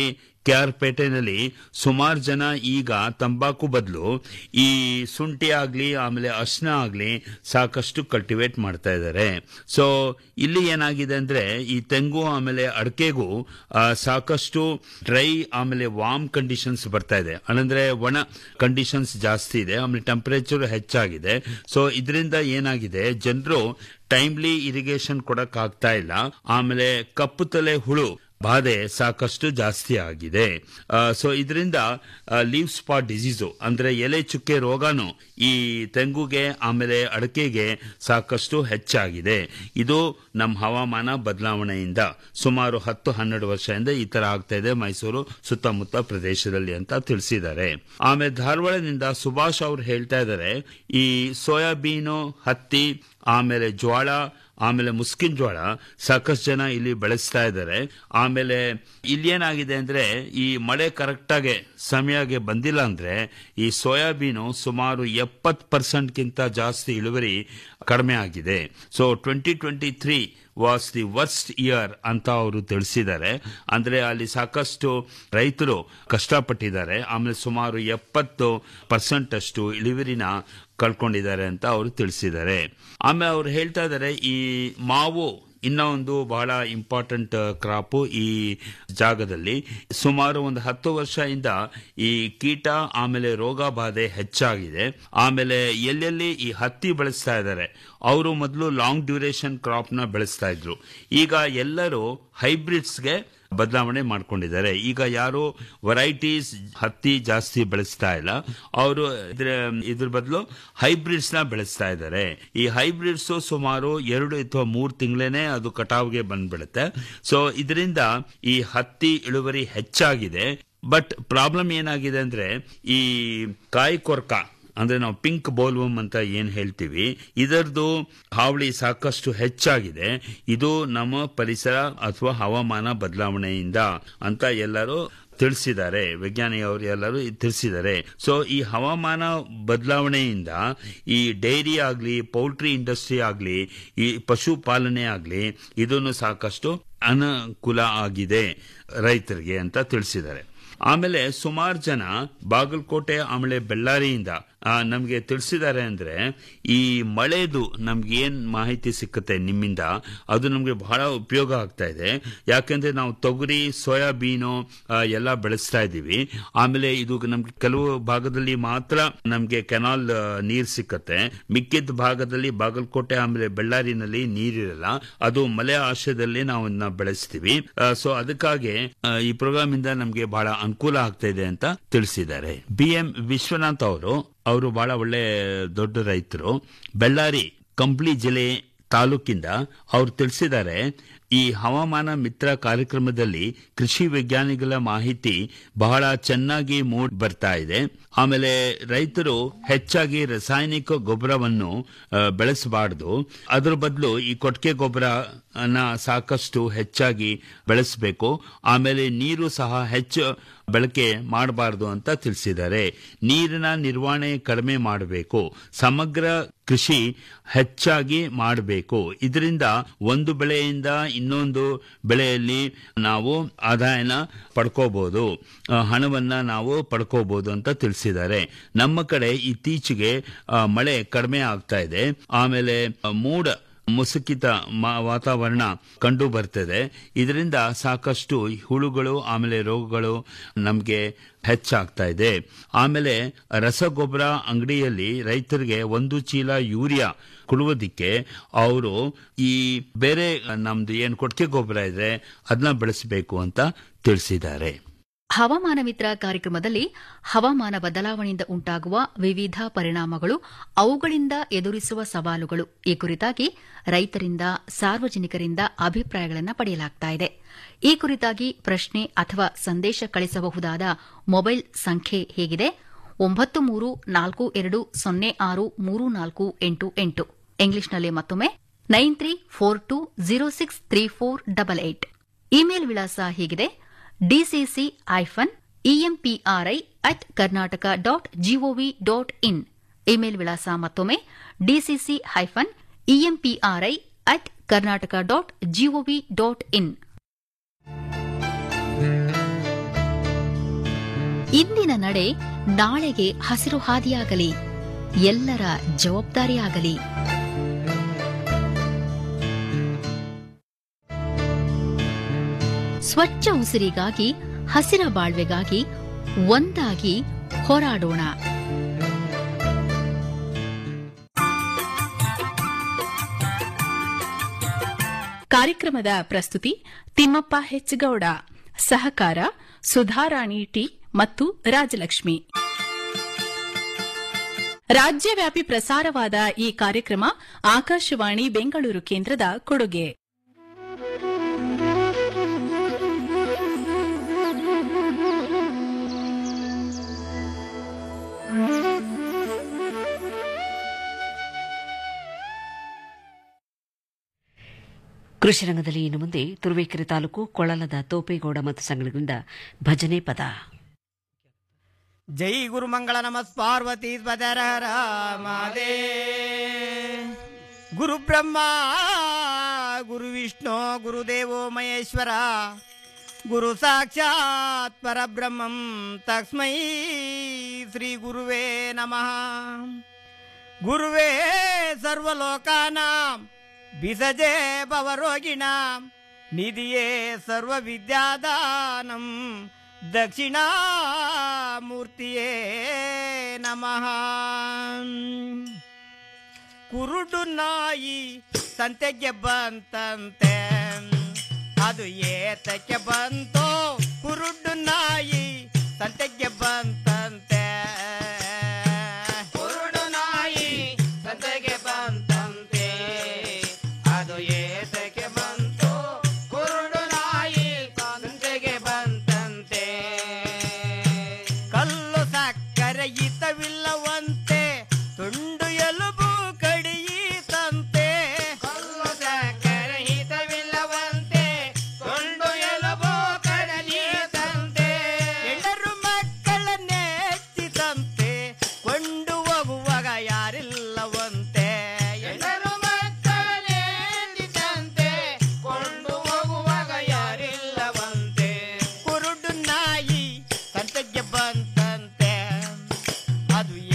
ಕೆ ಆರ್ ಪೇಟೆನಲ್ಲಿ ಸುಮಾರು ಜನ ಈಗ ತಂಬಾಕು ಬದಲು ಈ ಶುಂಠಿ ಆಗ್ಲಿ ಆಮೇಲೆ ಅರ್ಶನ ಆಗ್ಲಿ ಸಾಕಷ್ಟು ಕಲ್ಟಿವೇಟ್ ಮಾಡ್ತಾ ಇದ್ದಾರೆ ಸೊ ಇಲ್ಲಿ ಏನಾಗಿದೆ ಅಂದ್ರೆ ಈ ತೆಂಗು ಆಮೇಲೆ ಅಡಕೆಗೂ ಆ, ಸಾಕಷ್ಟು ಡ್ರೈ ಆಮೇಲೆ ವಾರ್ಮ್ ಕಂಡೀಷನ್ಸ್ ಬರ್ತಾ ಇದೆ ಅಂದ್ರೆ ಒಣ ಕಂಡೀಷನ್ಸ್ ಜಾಸ್ತಿ ಇದೆ ಆಮೇಲೆ ಟೆಂಪರೇಚರ್ ಹೆಚ್ಚಾಗಿದೆ ಸೊ ಇದರಿಂದ ಏನಾಗಿದೆ ಜನರು ಟೈಮ್ಲಿ ಇರಿಗೇಷನ್ ಕೊಡಕ್ ಆಗ್ತಾ ಇಲ್ಲ ಆಮೇಲೆ ಕಪ್ಪು ತಲೆ ಹುಳು ಬಾಧೆ ಸಾಕಷ್ಟು ಜಾಸ್ತಿ ಆಗಿದೆ ಸೊ ಇದರಿಂದ ಲೀವ್ ಸ್ಪಾಟ್ ಡಿಸೀಸು ಅಂದ್ರೆ ಎಲೆ ಚುಕ್ಕೆ ರೋಗನು ಈ ತೆಂಗುಗೆ ಆಮೇಲೆ ಅಡಕೆಗೆ ಸಾಕಷ್ಟು ಹೆಚ್ಚಾಗಿದೆ ಇದು ನಮ್ಮ ಹವಾಮಾನ ಬದಲಾವಣೆಯಿಂದ ಸುಮಾರು ಹತ್ತು ಹನ್ನೆರಡು ವರ್ಷದಿಂದ ಈ ತರ ಆಗ್ತಾ ಇದೆ ಮೈಸೂರು ಸುತ್ತಮುತ್ತ ಪ್ರದೇಶದಲ್ಲಿ ಅಂತ ತಿಳಿಸಿದ್ದಾರೆ ಆಮೇಲೆ ಧಾರವಾಡದಿಂದ ಸುಭಾಷ್ ಅವ್ರು ಹೇಳ್ತಾ ಇದ್ದಾರೆ ಈ ಸೋಯಾಬೀನು ಹತ್ತಿ ಆಮೇಲೆ ಜ್ವಾಳ ಆಮೇಲೆ ಮುಸ್ಕಿನ್ ಜೋಳ ಸಾಕಷ್ಟು ಜನ ಇಲ್ಲಿ ಬೆಳೆಸ್ತಾ ಇದ್ದಾರೆ ಆಮೇಲೆ ಇಲ್ಲಿ ಏನಾಗಿದೆ ಅಂದ್ರೆ ಈ ಮಳೆ ಕರೆಕ್ಟಾಗಿ ಸಮಯಕ್ಕೆ ಬಂದಿಲ್ಲ ಅಂದ್ರೆ ಈ ಸೋಯಾಬೀನು ಸುಮಾರು ಎಪ್ಪತ್ತು ಪರ್ಸೆಂಟ್ಗಿಂತ ಜಾಸ್ತಿ ಇಳುವರಿ ಕಡಿಮೆ ಆಗಿದೆ so twenty twenty three was the worst year ಅಂತ ಅವರು ತಿಳಿಸಿದ್ದಾರೆ ಅಂದ್ರೆ ಅಲ್ಲಿ ಸಾಕಷ್ಟು ರೈತರು ಕಷ್ಟಪಟ್ಟಿದ್ದಾರೆ ಆಮೇಲೆ ಸುಮಾರು ಎಪ್ಪತ್ತು ಪರ್ಸೆಂಟ್ ಅಷ್ಟು ಇಳುವರಿನ ಕಳ್ಕೊಂಡಿದ್ದಾರೆ ಅಂತ ಅವರು ತಿಳಿಸಿದ್ದಾರೆ ಆಮೇಲೆ ಅವ್ರು ಹೇಳ್ತಾ ಇದ್ದಾರೆ ಈ ಮಾವು ಇನ್ನ ಒಂದು ಬಹಳ ಇಂಪಾರ್ಟೆಂಟ್ ಕ್ರಾಪು ಈ ಜಾಗದಲ್ಲಿ ಸುಮಾರು ಒಂದು ಹತ್ತು ವರ್ಷದಿಂದ ಈ ಕೀಟ ಆಮೇಲೆ ರೋಗ ಬಾಧೆ ಹೆಚ್ಚಾಗಿದೆ ಆಮೇಲೆ ಎಲ್ಲೆಲ್ಲಿ ಈ ಹತ್ತಿ ಬೆಳೆಸ್ತಾ ಇದ್ದಾರೆ ಅವರು ಮೊದಲು ಲಾಂಗ್ ಡ್ಯೂರೇಷನ್ ಕ್ರಾಪ್ ನ ಬೆಳೆಸ್ತಾ ಇದ್ರು ಈಗ ಎಲ್ಲರೂ ಹೈಬ್ರಿಡ್ಸ್ಗೆ ಬದಲಾವಣೆ ಮಾಡ್ಕೊಂಡಿದ್ದಾರೆ ಈಗ ಯಾರು ವೆರೈಟೀಸ್ ಹತ್ತಿ ಜಾಸ್ತಿ ಬೆಳೆಸ್ತಾ ಇಲ್ಲ ಅವರು ಇದ್ರ ಇದ್ರ ಬದಲು ಹೈಬ್ರಿಡ್ಸ್ ನ ಬೆಳೆಸ್ತಾ ಇದ್ದಾರೆ ಈ ಹೈಬ್ರಿಡ್ಸ್ ಸುಮಾರು ಎರಡು ಅಥವಾ ಮೂರು ತಿಂಗಳೇನೆ ಅದು ಕಟಾವ್ಗೆ ಬಂದ್ಬಿಡುತ್ತೆ ಸೊ ಇದರಿಂದ ಈ ಹತ್ತಿ ಇಳುವರಿ ಹೆಚ್ಚಾಗಿದೆ ಬಟ್ ಪ್ರಾಬ್ಲಮ್ ಏನಾಗಿದೆ ಅಂದ್ರೆ ಈ ಕಾಯಿ ಕೊರ್ಕ ಅಂದ್ರೆ ನಾವು ಪಿಂಕ್ ಬೋಲ್ವಮ್ ಅಂತ ಏನ್ ಹೇಳ್ತೀವಿ ಇದರದು ಹಾವಳಿ ಸಾಕಷ್ಟು ಹೆಚ್ಚಾಗಿದೆ ಇದು ನಮ್ಮ ಪರಿಸರ ಅಥವಾ ಹವಾಮಾನ ಬದಲಾವಣೆಯಿಂದ ಅಂತ ಎಲ್ಲರೂ ತಿಳಿಸಿದ್ದಾರೆ ವಿಜ್ಞಾನಿಯವರು ಎಲ್ಲರೂ ತಿಳಿಸಿದ್ದಾರೆ ಸೊ ಈ ಹವಾಮಾನ ಬದಲಾವಣೆಯಿಂದ ಈ ಡೈರಿ ಆಗಲಿ ಪೌಲ್ಟ್ರಿ ಇಂಡಸ್ಟ್ರಿ ಆಗಲಿ ಈ ಪಶುಪಾಲನೆ ಆಗಲಿ ಇದನ್ನು ಸಾಕಷ್ಟು ಅನುಕೂಲ ಆಗಿದೆ ರೈತರಿಗೆ ಅಂತ ತಿಳಿಸಿದ್ದಾರೆ ಆಮೇಲೆ ಸುಮಾರು ಜನ ಬಾಗಲಕೋಟೆ ಆಮೇಲೆ ಬೆಳ್ಳಾರಿಯಿಂದ ನಮಗೆ ತಿಳಿಸಿದ್ದಾರೆ ಅಂದ್ರೆ ಈ ಮಳೆದು ನಮ್ಗೆ ಏನ್ ಮಾಹಿತಿ ಸಿಕ್ಕುತ್ತೆ ನಿಮ್ಮಿಂದ ಅದು ನಮ್ಗೆ ಬಹಳ ಉಪಯೋಗ ಆಗ್ತಾ ಇದೆ ಯಾಕಂದ್ರೆ ನಾವು ತೊಗರಿ ಸೋಯಾಬೀನು ಆ, ಎಲ್ಲ ಬೆಳೆಸ್ತಾ ಇದ್ದೀವಿ ಆಮೇಲೆ ಇದು ನಮ್ಗೆ ಕೆಲವು ಭಾಗದಲ್ಲಿ ಮಾತ್ರ ನಮ್ಗೆ ಕೆನಾಲ್ ಆ, ನೀರ್ ಸಿಕ್ಕತ್ತೆ ಮಿಕ್ಕಿದ ಭಾಗದಲ್ಲಿ ಬಾಗಲಕೋಟೆ ಆಮೇಲೆ ಬೆಳ್ಳಾರಿನಲ್ಲಿ ನೀರಿರಲ್ಲ ಅದು ಮಳೆ ಆಶ್ರಯದಲ್ಲಿ ನಾವು ಇದನ್ನ ಬೆಳೆಸ್ತೀವಿ ಸೊ ಅದಕ್ಕಾಗಿ ಆ, ಈ ಪ್ರೋಗ್ರಾಮ್ ಇಂದ ನಮ್ಗೆ ಬಹಳ ಅನುಕೂಲ ಆಗ್ತಾ ಇದೆ ಅಂತ ತಿಳಿಸಿದ್ದಾರೆ ಬಿ ಎಂ ವಿಶ್ವನಾಥ್ ಅವರು ಅವರು ಬಹಳ ಒಳ್ಳೆ ದೊಡ್ಡ ರೈತರು ಬೆಳ್ಳಾರಿ ಕಂಪ್ಲಿ ಜಿಲ್ಲೆ ತಾಲೂಕಿಂದ ಅವ್ರು ತಿಳಿಸಿದ್ದಾರೆ ಈ ಹವಾಮಾನ ಮಿತ್ರ ಕಾರ್ಯಕ್ರಮದಲ್ಲಿ ಕೃಷಿ ವಿಜ್ಞಾನಿಗಳ ಮಾಹಿತಿ ಬಹಳ ಚೆನ್ನಾಗಿ ಮೂಡ್ ಬರ್ತಾ ಇದೆ ಆಮೇಲೆ ರೈತರು ಹೆಚ್ಚಾಗಿ ರಾಸಾಯನಿಕ ಗೊಬ್ಬರವನ್ನು ಆ, ಬೆಳೆಸಬಾರದು ಅದ್ರ ಬದಲು ಈ ಕೊಟ್ಟಿಗೆ ಗೊಬ್ಬರ ಸಾಕಷ್ಟು ಹೆಚ್ಚಾಗಿ ಬೆಳೆಸಬೇಕು ಆಮೇಲೆ ನೀರು ಸಹ ಹೆಚ್ಚು ಬಳಕೆ ಮಾಡಬಾರದು ಅಂತ ತಿಳಿಸಿದ್ದಾರೆ ನೀರಿನ ನಿರ್ವಹಣೆ ಕಡಿಮೆ ಮಾಡಬೇಕು ಸಮಗ್ರ ಕೃಷಿ ಹೆಚ್ಚಾಗಿ ಮಾಡಬೇಕು ಇದರಿಂದ ಒಂದು ಬೆಳೆಯಿಂದ ಇನ್ನೊಂದು ಬೆಳೆಯಲ್ಲಿ ನಾವು ಆದಾಯನ ಪಡ್ಕೋಬಹುದು ಆ, ಹಣವನ್ನ ನಾವು ಪಡ್ಕೋಬಹುದು ಅಂತ ತಿಳಿಸಿದ್ದಾರೆ ನಮ್ಮ ಕಡೆ ಇತ್ತೀಚೆಗೆ ಆ, ಮಳೆ ಕಡಿಮೆ ಆಗ್ತಾ ಇದೆ ಆಮೇಲೆ ಆ, ಮೋಡ ಮುಸುಕಿತ ಮ- ವಾತಾವರಣ ಕಂಡು ಬರ್ತದೆ ಇದರಿಂದ ಸಾಕಷ್ಟು ಹುಳುಗಳು ಆಮೇಲೆ ರೋಗಗಳು ನಮಗೆ ಹೆಚ್ಚಾಗ್ತಾ ಇದೆ ಆಮೇಲೆ ರಸಗೊಬ್ಬರ ಅಂಗಡಿಯಲ್ಲಿ ರೈತರಿಗೆ ಒಂದು ಚೀಲ ಯೂರಿಯಾ ಕೊಡುವುದಕ್ಕೆ ಅವರು ಈ ಬೇರೆ ನಮ್ದು ಏನು ಕೊಟ್ಟಿಗೆ ಗೊಬ್ಬರ ಇದೆ ಅದನ್ನ ಬೆಳೆಸಬೇಕು ಅಂತ ತಿಳಿಸಿದ್ದಾರೆ ಹವಾಮಾನ ಮಿತ್ರ ಕಾರ್ಯಕ್ರಮದಲ್ಲಿ ಹವಾಮಾನ ಬದಲಾವಣೆಯಿಂದ ಉಂಟಾಗುವ ವಿವಿಧ ಪರಿಣಾಮಗಳು ಅವುಗಳಿಂದ ಎದುರಿಸುವ ಸವಾಲುಗಳು ಈ ಕುರಿತಾಗಿ ರೈತರಿಂದ ಸಾರ್ವಜನಿಕರಿಂದ ಅಭಿಪ್ರಾಯಗಳನ್ನು ಪಡೆಯಲಾಗ್ತಾ ಇದೆ ಈ ಕುರಿತಾಗಿ ಪ್ರಶ್ನೆ ಅಥವಾ ಸಂದೇಶ ಕಳಿಸಬಹುದಾದ ಮೊಬೈಲ್ ಸಂಖ್ಯೆ ಹೇಗಿದೆ ಒಂಬತ್ತು ಮೂರು ನಾಲ್ಕು ಎರಡು ಸೊನ್ನೆ ಆರು ಮೂರು ನಾಲ್ಕು ಎಂಟು ಎಂಟು ಇಂಗ್ಲಿಷ್ನಲ್ಲಿ ಮತ್ತೊಮ್ಮೆ nine three four two zero six three four double eight email ವಿಳಾಸ ಹೀಗಿದೆ DCC hyphen EMPRI at Karnataka dot GOV dot in email ವಿಳಾಸ ಮತ್ತೊಮ್ಮೆ DCC hyphen EMPRI at Karnataka dot GOV dot in ಇಂದಿನ ನಡೆ ನಾಳೆಗೆ ಹಸಿರು ಹಾದಿಯಾಗಲಿ ಎಲ್ಲರ ಜವಾಬ್ದಾರಿಯಾಗಲಿ ಸ್ವಚ್ಛ ಉಸಿರಿಗಾಗಿ ಹಸಿರ ಬಾಳ್ವೆಗಾಗಿ ಒಂದಾಗಿ ಹೋರಾಡೋಣ ಕಾರ್ಯಕ್ರಮದ ಪ್ರಸ್ತುತಿ ತಿಮ್ಮಪ್ಪ ಹೆಚ್ಗೌಡ ಸಹಕಾರ ಸುಧಾರಾಣಿ ಟಿ ಮತ್ತು ರಾಜಲಕ್ಷ್ಮಿ ರಾಜ್ಯವ್ಯಾಪಿ ಪ್ರಸಾರವಾದ ಈ ಕಾರ್ಯಕ್ರಮ ಆಕಾಶವಾಣಿ ಬೆಂಗಳೂರು ಕೇಂದ್ರದ ಕೊಡುಗೆ ಕೃಷಿ ರಂಗದಲ್ಲಿ ಇನ್ನು ಮುಂದೆ ತುರುವೇಕೆರೆ ತಾಲೂಕು ಕೊಳಲದ ತೋಪೇಗೌಡ ಮತ್ತು ಸಂಘಗಳಿಂದ ಭಜನೆ ಪದ ಜೈ ಗುರುಮಂಗಳ ನಮಸ್ ಪಾರ್ವತಿ ಪದರ ಮಾದೇ ಗುರು ಬ್ರಹ್ಮ ಗುರು ವಿಷ್ಣು ಗುರುದೇವೋ ಮಹೇಶ್ವರ ಗುರು ಸಾಕ್ಷಾತ್ ಪರಬ್ರಹ್ಮಂ ತಸ್ಮೈ ಶ್ರೀ ಗುರುವೇ ನಮಃ ಗುರುವೇ ಸರ್ವಲೋಕಾನಾಂ ಬಿಸಜೆ ಭವರೋಗಿಣಾಂ ನಿಧಿಯೇ ಸರ್ವವಿದ್ಯಾದಾನಂ ದಕ್ಷಿಣಾಮೂರ್ತಿಯೇ ನಮಃ ಕುರುಡು ನಾಯಿ ಸಂತೆಗೆ ಬಂತಂತೆ ಅದು ಏತಕ್ಕೆ ಬಂತೋ ಕುರುಡು ನಾಯಿ ಸಂತೆಗೆ ಬಂತಂತೆ ಕುರುಡು ನಾಯಿ ಸಂತೆಗೆ ಬಂತಂತೆ ಅದು ಏತಕ್ಕೆ ಬಂತು ಕುರುಡು ನಾಯಿ ಸಂತೆಗೆ ಬಂತಂತೆ ಕಲ್ಲು ಸಕ್ಕರೆ ಹಿತವಿಲ್ಲವಂತೆ ತುಂಡು ಎಲುಬು ಕಡಿಯಿತಂತೆ ಕಲ್ಲು ಸಕ್ಕರೆ ಹಿತವಿಲ್ಲವಂತೆ ತುಂಡು ಎಲುಬು ಕಡಿಯಿತಂತೆ ಎಂಡರು ಮಕ್ಕಳನ್ನೇ ಎತ್ತಿತಂತೆ ಕೊಂಡು ಹೋಗುವಾಗ ಯಾರಿಲ್ಲವಂತೆ ಎಂಡರು ಮಕ್ಕಳನ್ನೇ ಎತ್ತಿತಂತೆ ಕೊಂಡು ಹೋಗುವಾಗ ಯಾರಿಲ್ಲವಂತೆ ಕುರುಡು ನಾಯಿ ಸಂತೆಗೆ ಬಂತಂತೆ ಅದು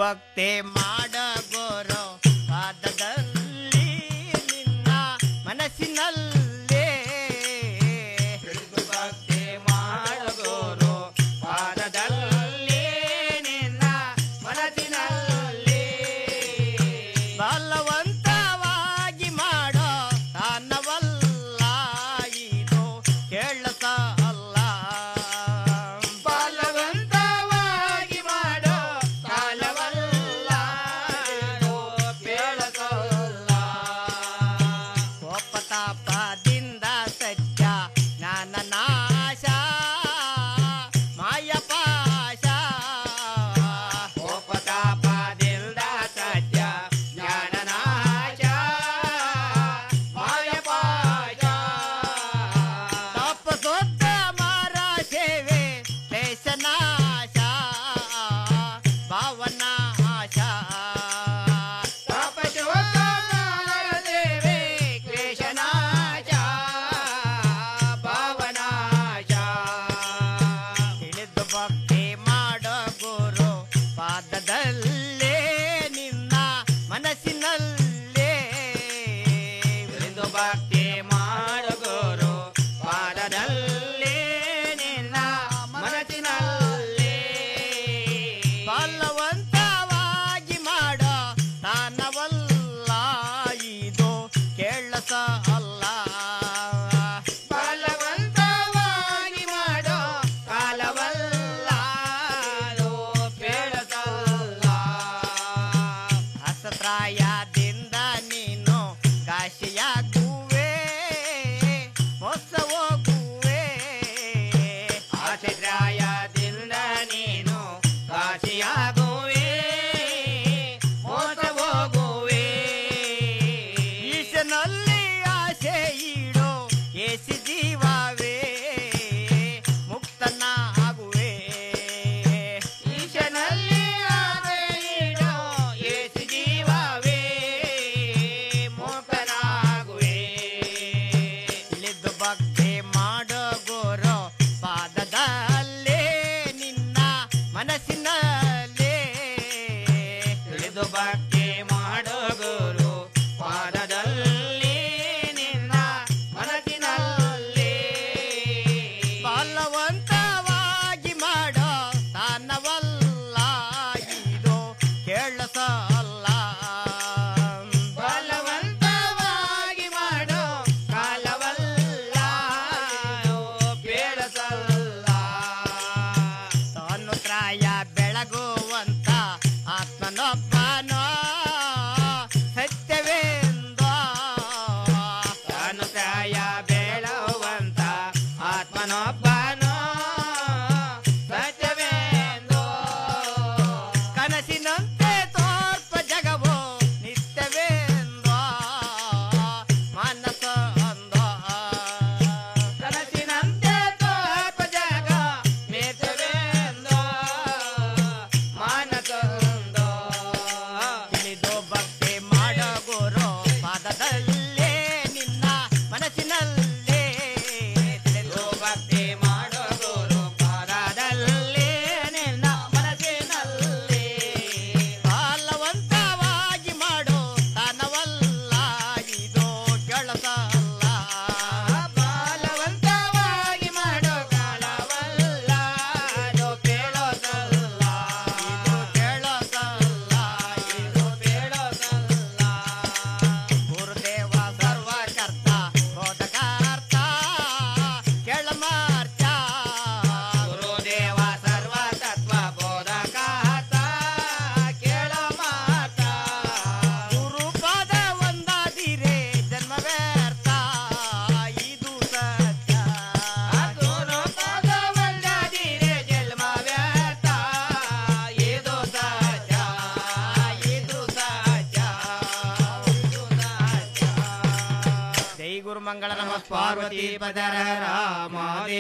ಭಕ್ತಿ ಮಾಡ ಗುರು ಪಾದದಲ್ಲಿ ನಿನ್ನ ಮನಸ್ಸಿನಲ್ಲೇ ತಿಳಿದು ಭಕ್ತಿ ಮಾಡ ಗುರು ಪಾದದಲ್ಲಿ ನಿನ್ನ ಮನಸ್ಸಿನಲ್ಲಿ ಬಲವಂತವಾಗಿ ಮಾಡೋ ತಾನವಲ್ಲ ಇದು ಕೇಳಸ ಅಲ್ಲ ಬಲವಂತವಾಗಿ ಮಾಡೋ ಕಾಲವಲ್ಲ ಇದು ಕೇಳಸಲ್ಲ ಕೋಪತಾಪದಿಂದ ಸತ್ಯ ಜ್ಞಾನ ನಾಶ ಮಾಯ ಪಾಶ ಕೋಪತಾಪದಿಂದ ಸತ್ಯ ಜ್ಞಾನ ನಾಶ ಮಾಯ ಪಾಶ ತಪಸೋತ್ತ ಮಾರ ಸೇವೆ ದೇಶ ನಾಶ ಭಾವನಾಶ ತಪಸೋತ್ತ ಮಾರ ಸೇವೆ ಕ್ಲೇಶ ನಾಶ ಭಾವನಾಶ ತಿಳಿದು ಭಕ್ತಿ ಮಾಡೋ ಗುರು ಪಾದದಲ್ಲೇ ನಿನ್ನ ಮನಸ್ಸಿನಲ್ಲೇ ತಿಳಿದು ಭಕ್ತಿ ಮಾಡೋ ಗುರು ಪಾದದಲ್ಲೇ ನಿನ್ನ ಮನಸ್ಸಿನಲ್ಲೇ ಬಲವಂತವಾಗಿ ಮಾಡೋ ತಾನವಲ್ಲ ಇದು ಕೇಳಸ ಅಲ್ಲ ಬಲವಂತವಾಗಿ ಮಾಡೋ ಕಾಲವಲ್ಲ ಇದು ಕೇಳಸಲ್ಲ ಹಸತ್ರಾಯದಿಂದ ನೀನು ಕಾಶಿಯಾಗುವೆ ಮೋಸ ಹೋಗುವೆ ಆಶತ್ರಾಯದಿಂದ ನೀನು ಕಾಶಿಯಾಗುವೆ ಮೋಸ ಹೋಗುವೆ ಈಶನಲ್ಲಿ ಆಸೆ ಇಡೋ ಏಸಿ ಜೀವವೇ ಮುಕ್ತನ ಆಗುವೆ ಈಶನಲ್ಲಿ ಆಸೆ ಇಡೋ ಏಸಿ ಜೀವವೇ ಮುಕ್ತನಾಗುವೆ ತಿಳಿದು ಭಕ್ತಿ ಮಾಡೋ ಗುರು ಪಾದದಲ್ಲೇ ನಿನ್ನ ಮನಸ್ಸಿನಲ್ಲೇ ತಿಳಿದು ಭಕ್ತಿ ಮಾಡೋ ಗುರು ಪಾದದಲ್ಲಿ ನಿನ್ನ ಮನಸ್ಸಿನಲ್ಲಿ ಬಲವಂತವಾಗಿ ಮಾಡೋ ತಾನವಲ್ಲ ಇದು ಕೇಳಸ ಅಲ್ಲ ಬಲವಂತವಾಗಿ ಮಾಡೋ ಕಾಲವಲ್ಲ ಕೇಳಸಲ್ಲ ತಾನು ತ್ರಾಯ ಬೆಳಗುವಂತ ಆತ್ಮನೊಬ್ಬನೋ ಸತ್ಯವೆಂದ ತಾನು ತ್ರಾಯ ಬೆಳಗುವಂತ ಆತ್ಮನೊಬ್ಬನೋ ಸತ್ಯವೆಂದೋ ಕನಸಿನಂತೆ ತೋರ್ಪ ಜಗವು ನಿತ್ಯವೆಂದೋ ಮಾನಸ ಅಂದೋ ಕನಸಿನಂತೆ ತೋರ್ಪ ಜಗ ನಿತ್ಯವೆಂದೋ ಮಾನಸ ಅಂದೋ ತಿಳಿದು ಭಕ್ತಿ ಮಾಡೋ ಗುರು ಪಾದದಲ್ಲೇ ನಿನ್ನ ಮನಸ್ಸಿನಲ್ಲೇ ತಿಳಿದು ಭಕ್ತಿ ಮಾಡೋ ಗುರು ಪಾದದಲ್ಲೇ ನಿನ್ನ ಮನಸ್ಸಿನಲ್ಲೇ ಬಾಲವಂತವಾಗಿ ಮಾಡೋ ತಾನವಲ್ಲ ಇದು ಕೆಲಸ ಅಲ್ಲ ಬಾಲವಂತವಾಗಿ ಮಾಡೋ ಕಾಲವಲ್ಲ ಇದು ಕೇಳೋದಲ್ಲ ಇದು ಕೇಳೋದಲ್ಲ ಇದು ಕೇಳೋದಲ್ಲ ಗುರುದೇವ ಸರ್ವಕರ್ತ ಬೋಧಕಾರ್ಥ ಕೆಳಮಾರ್ಚ ಗುರುದೇವ ಸರ್ವತತ್ವ ಬೋಧಕಾರ್ಥ ಕೆಳಮಾರ್ಚ ಗುರುಪಾದ ಒಂದಾದಿರೆ ಜನ್ಮ ವ್ಯರ್ಥ ಇದು ಸತ್ಯ ಗುರುಪಾದ ಒಂದಾದಿರೆ ಜನ್ಮ ವ್ಯರ್ಥ ಇದು ಸತ್ಯ ಇದು ಸತ್ಯ ಇದು ಸತ್ಯ ಜೈ ಗುರು ಮಂಗಳ ನಮ ಪಾರ್ವತಿ ಪದರ ರಾಮಾದೇ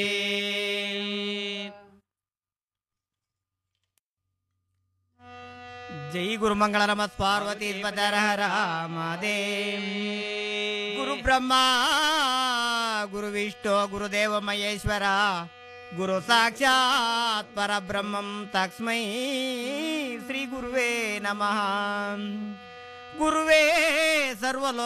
ಜೈ ಗುರು ಮಂಗಳ ನಮ ಪಾರ್ವತಿ ಪದರ ರಾಮದೇ ಗುರು ಬ್ರಹ್ಮ ಗುರು ವಿಷ್ಣು ಗುರುದೇವ ಮಹೇಶ್ವರ ಗುರು ಸಾಕ್ಷಾತ್ ಪರಬ್ರಹ್ಮಂ ತಸ್ಮೈ ಶ್ರೀ ಗುರುವೇ ನಮಃ ಗುರುವೇ ಸರ್ವಲೋ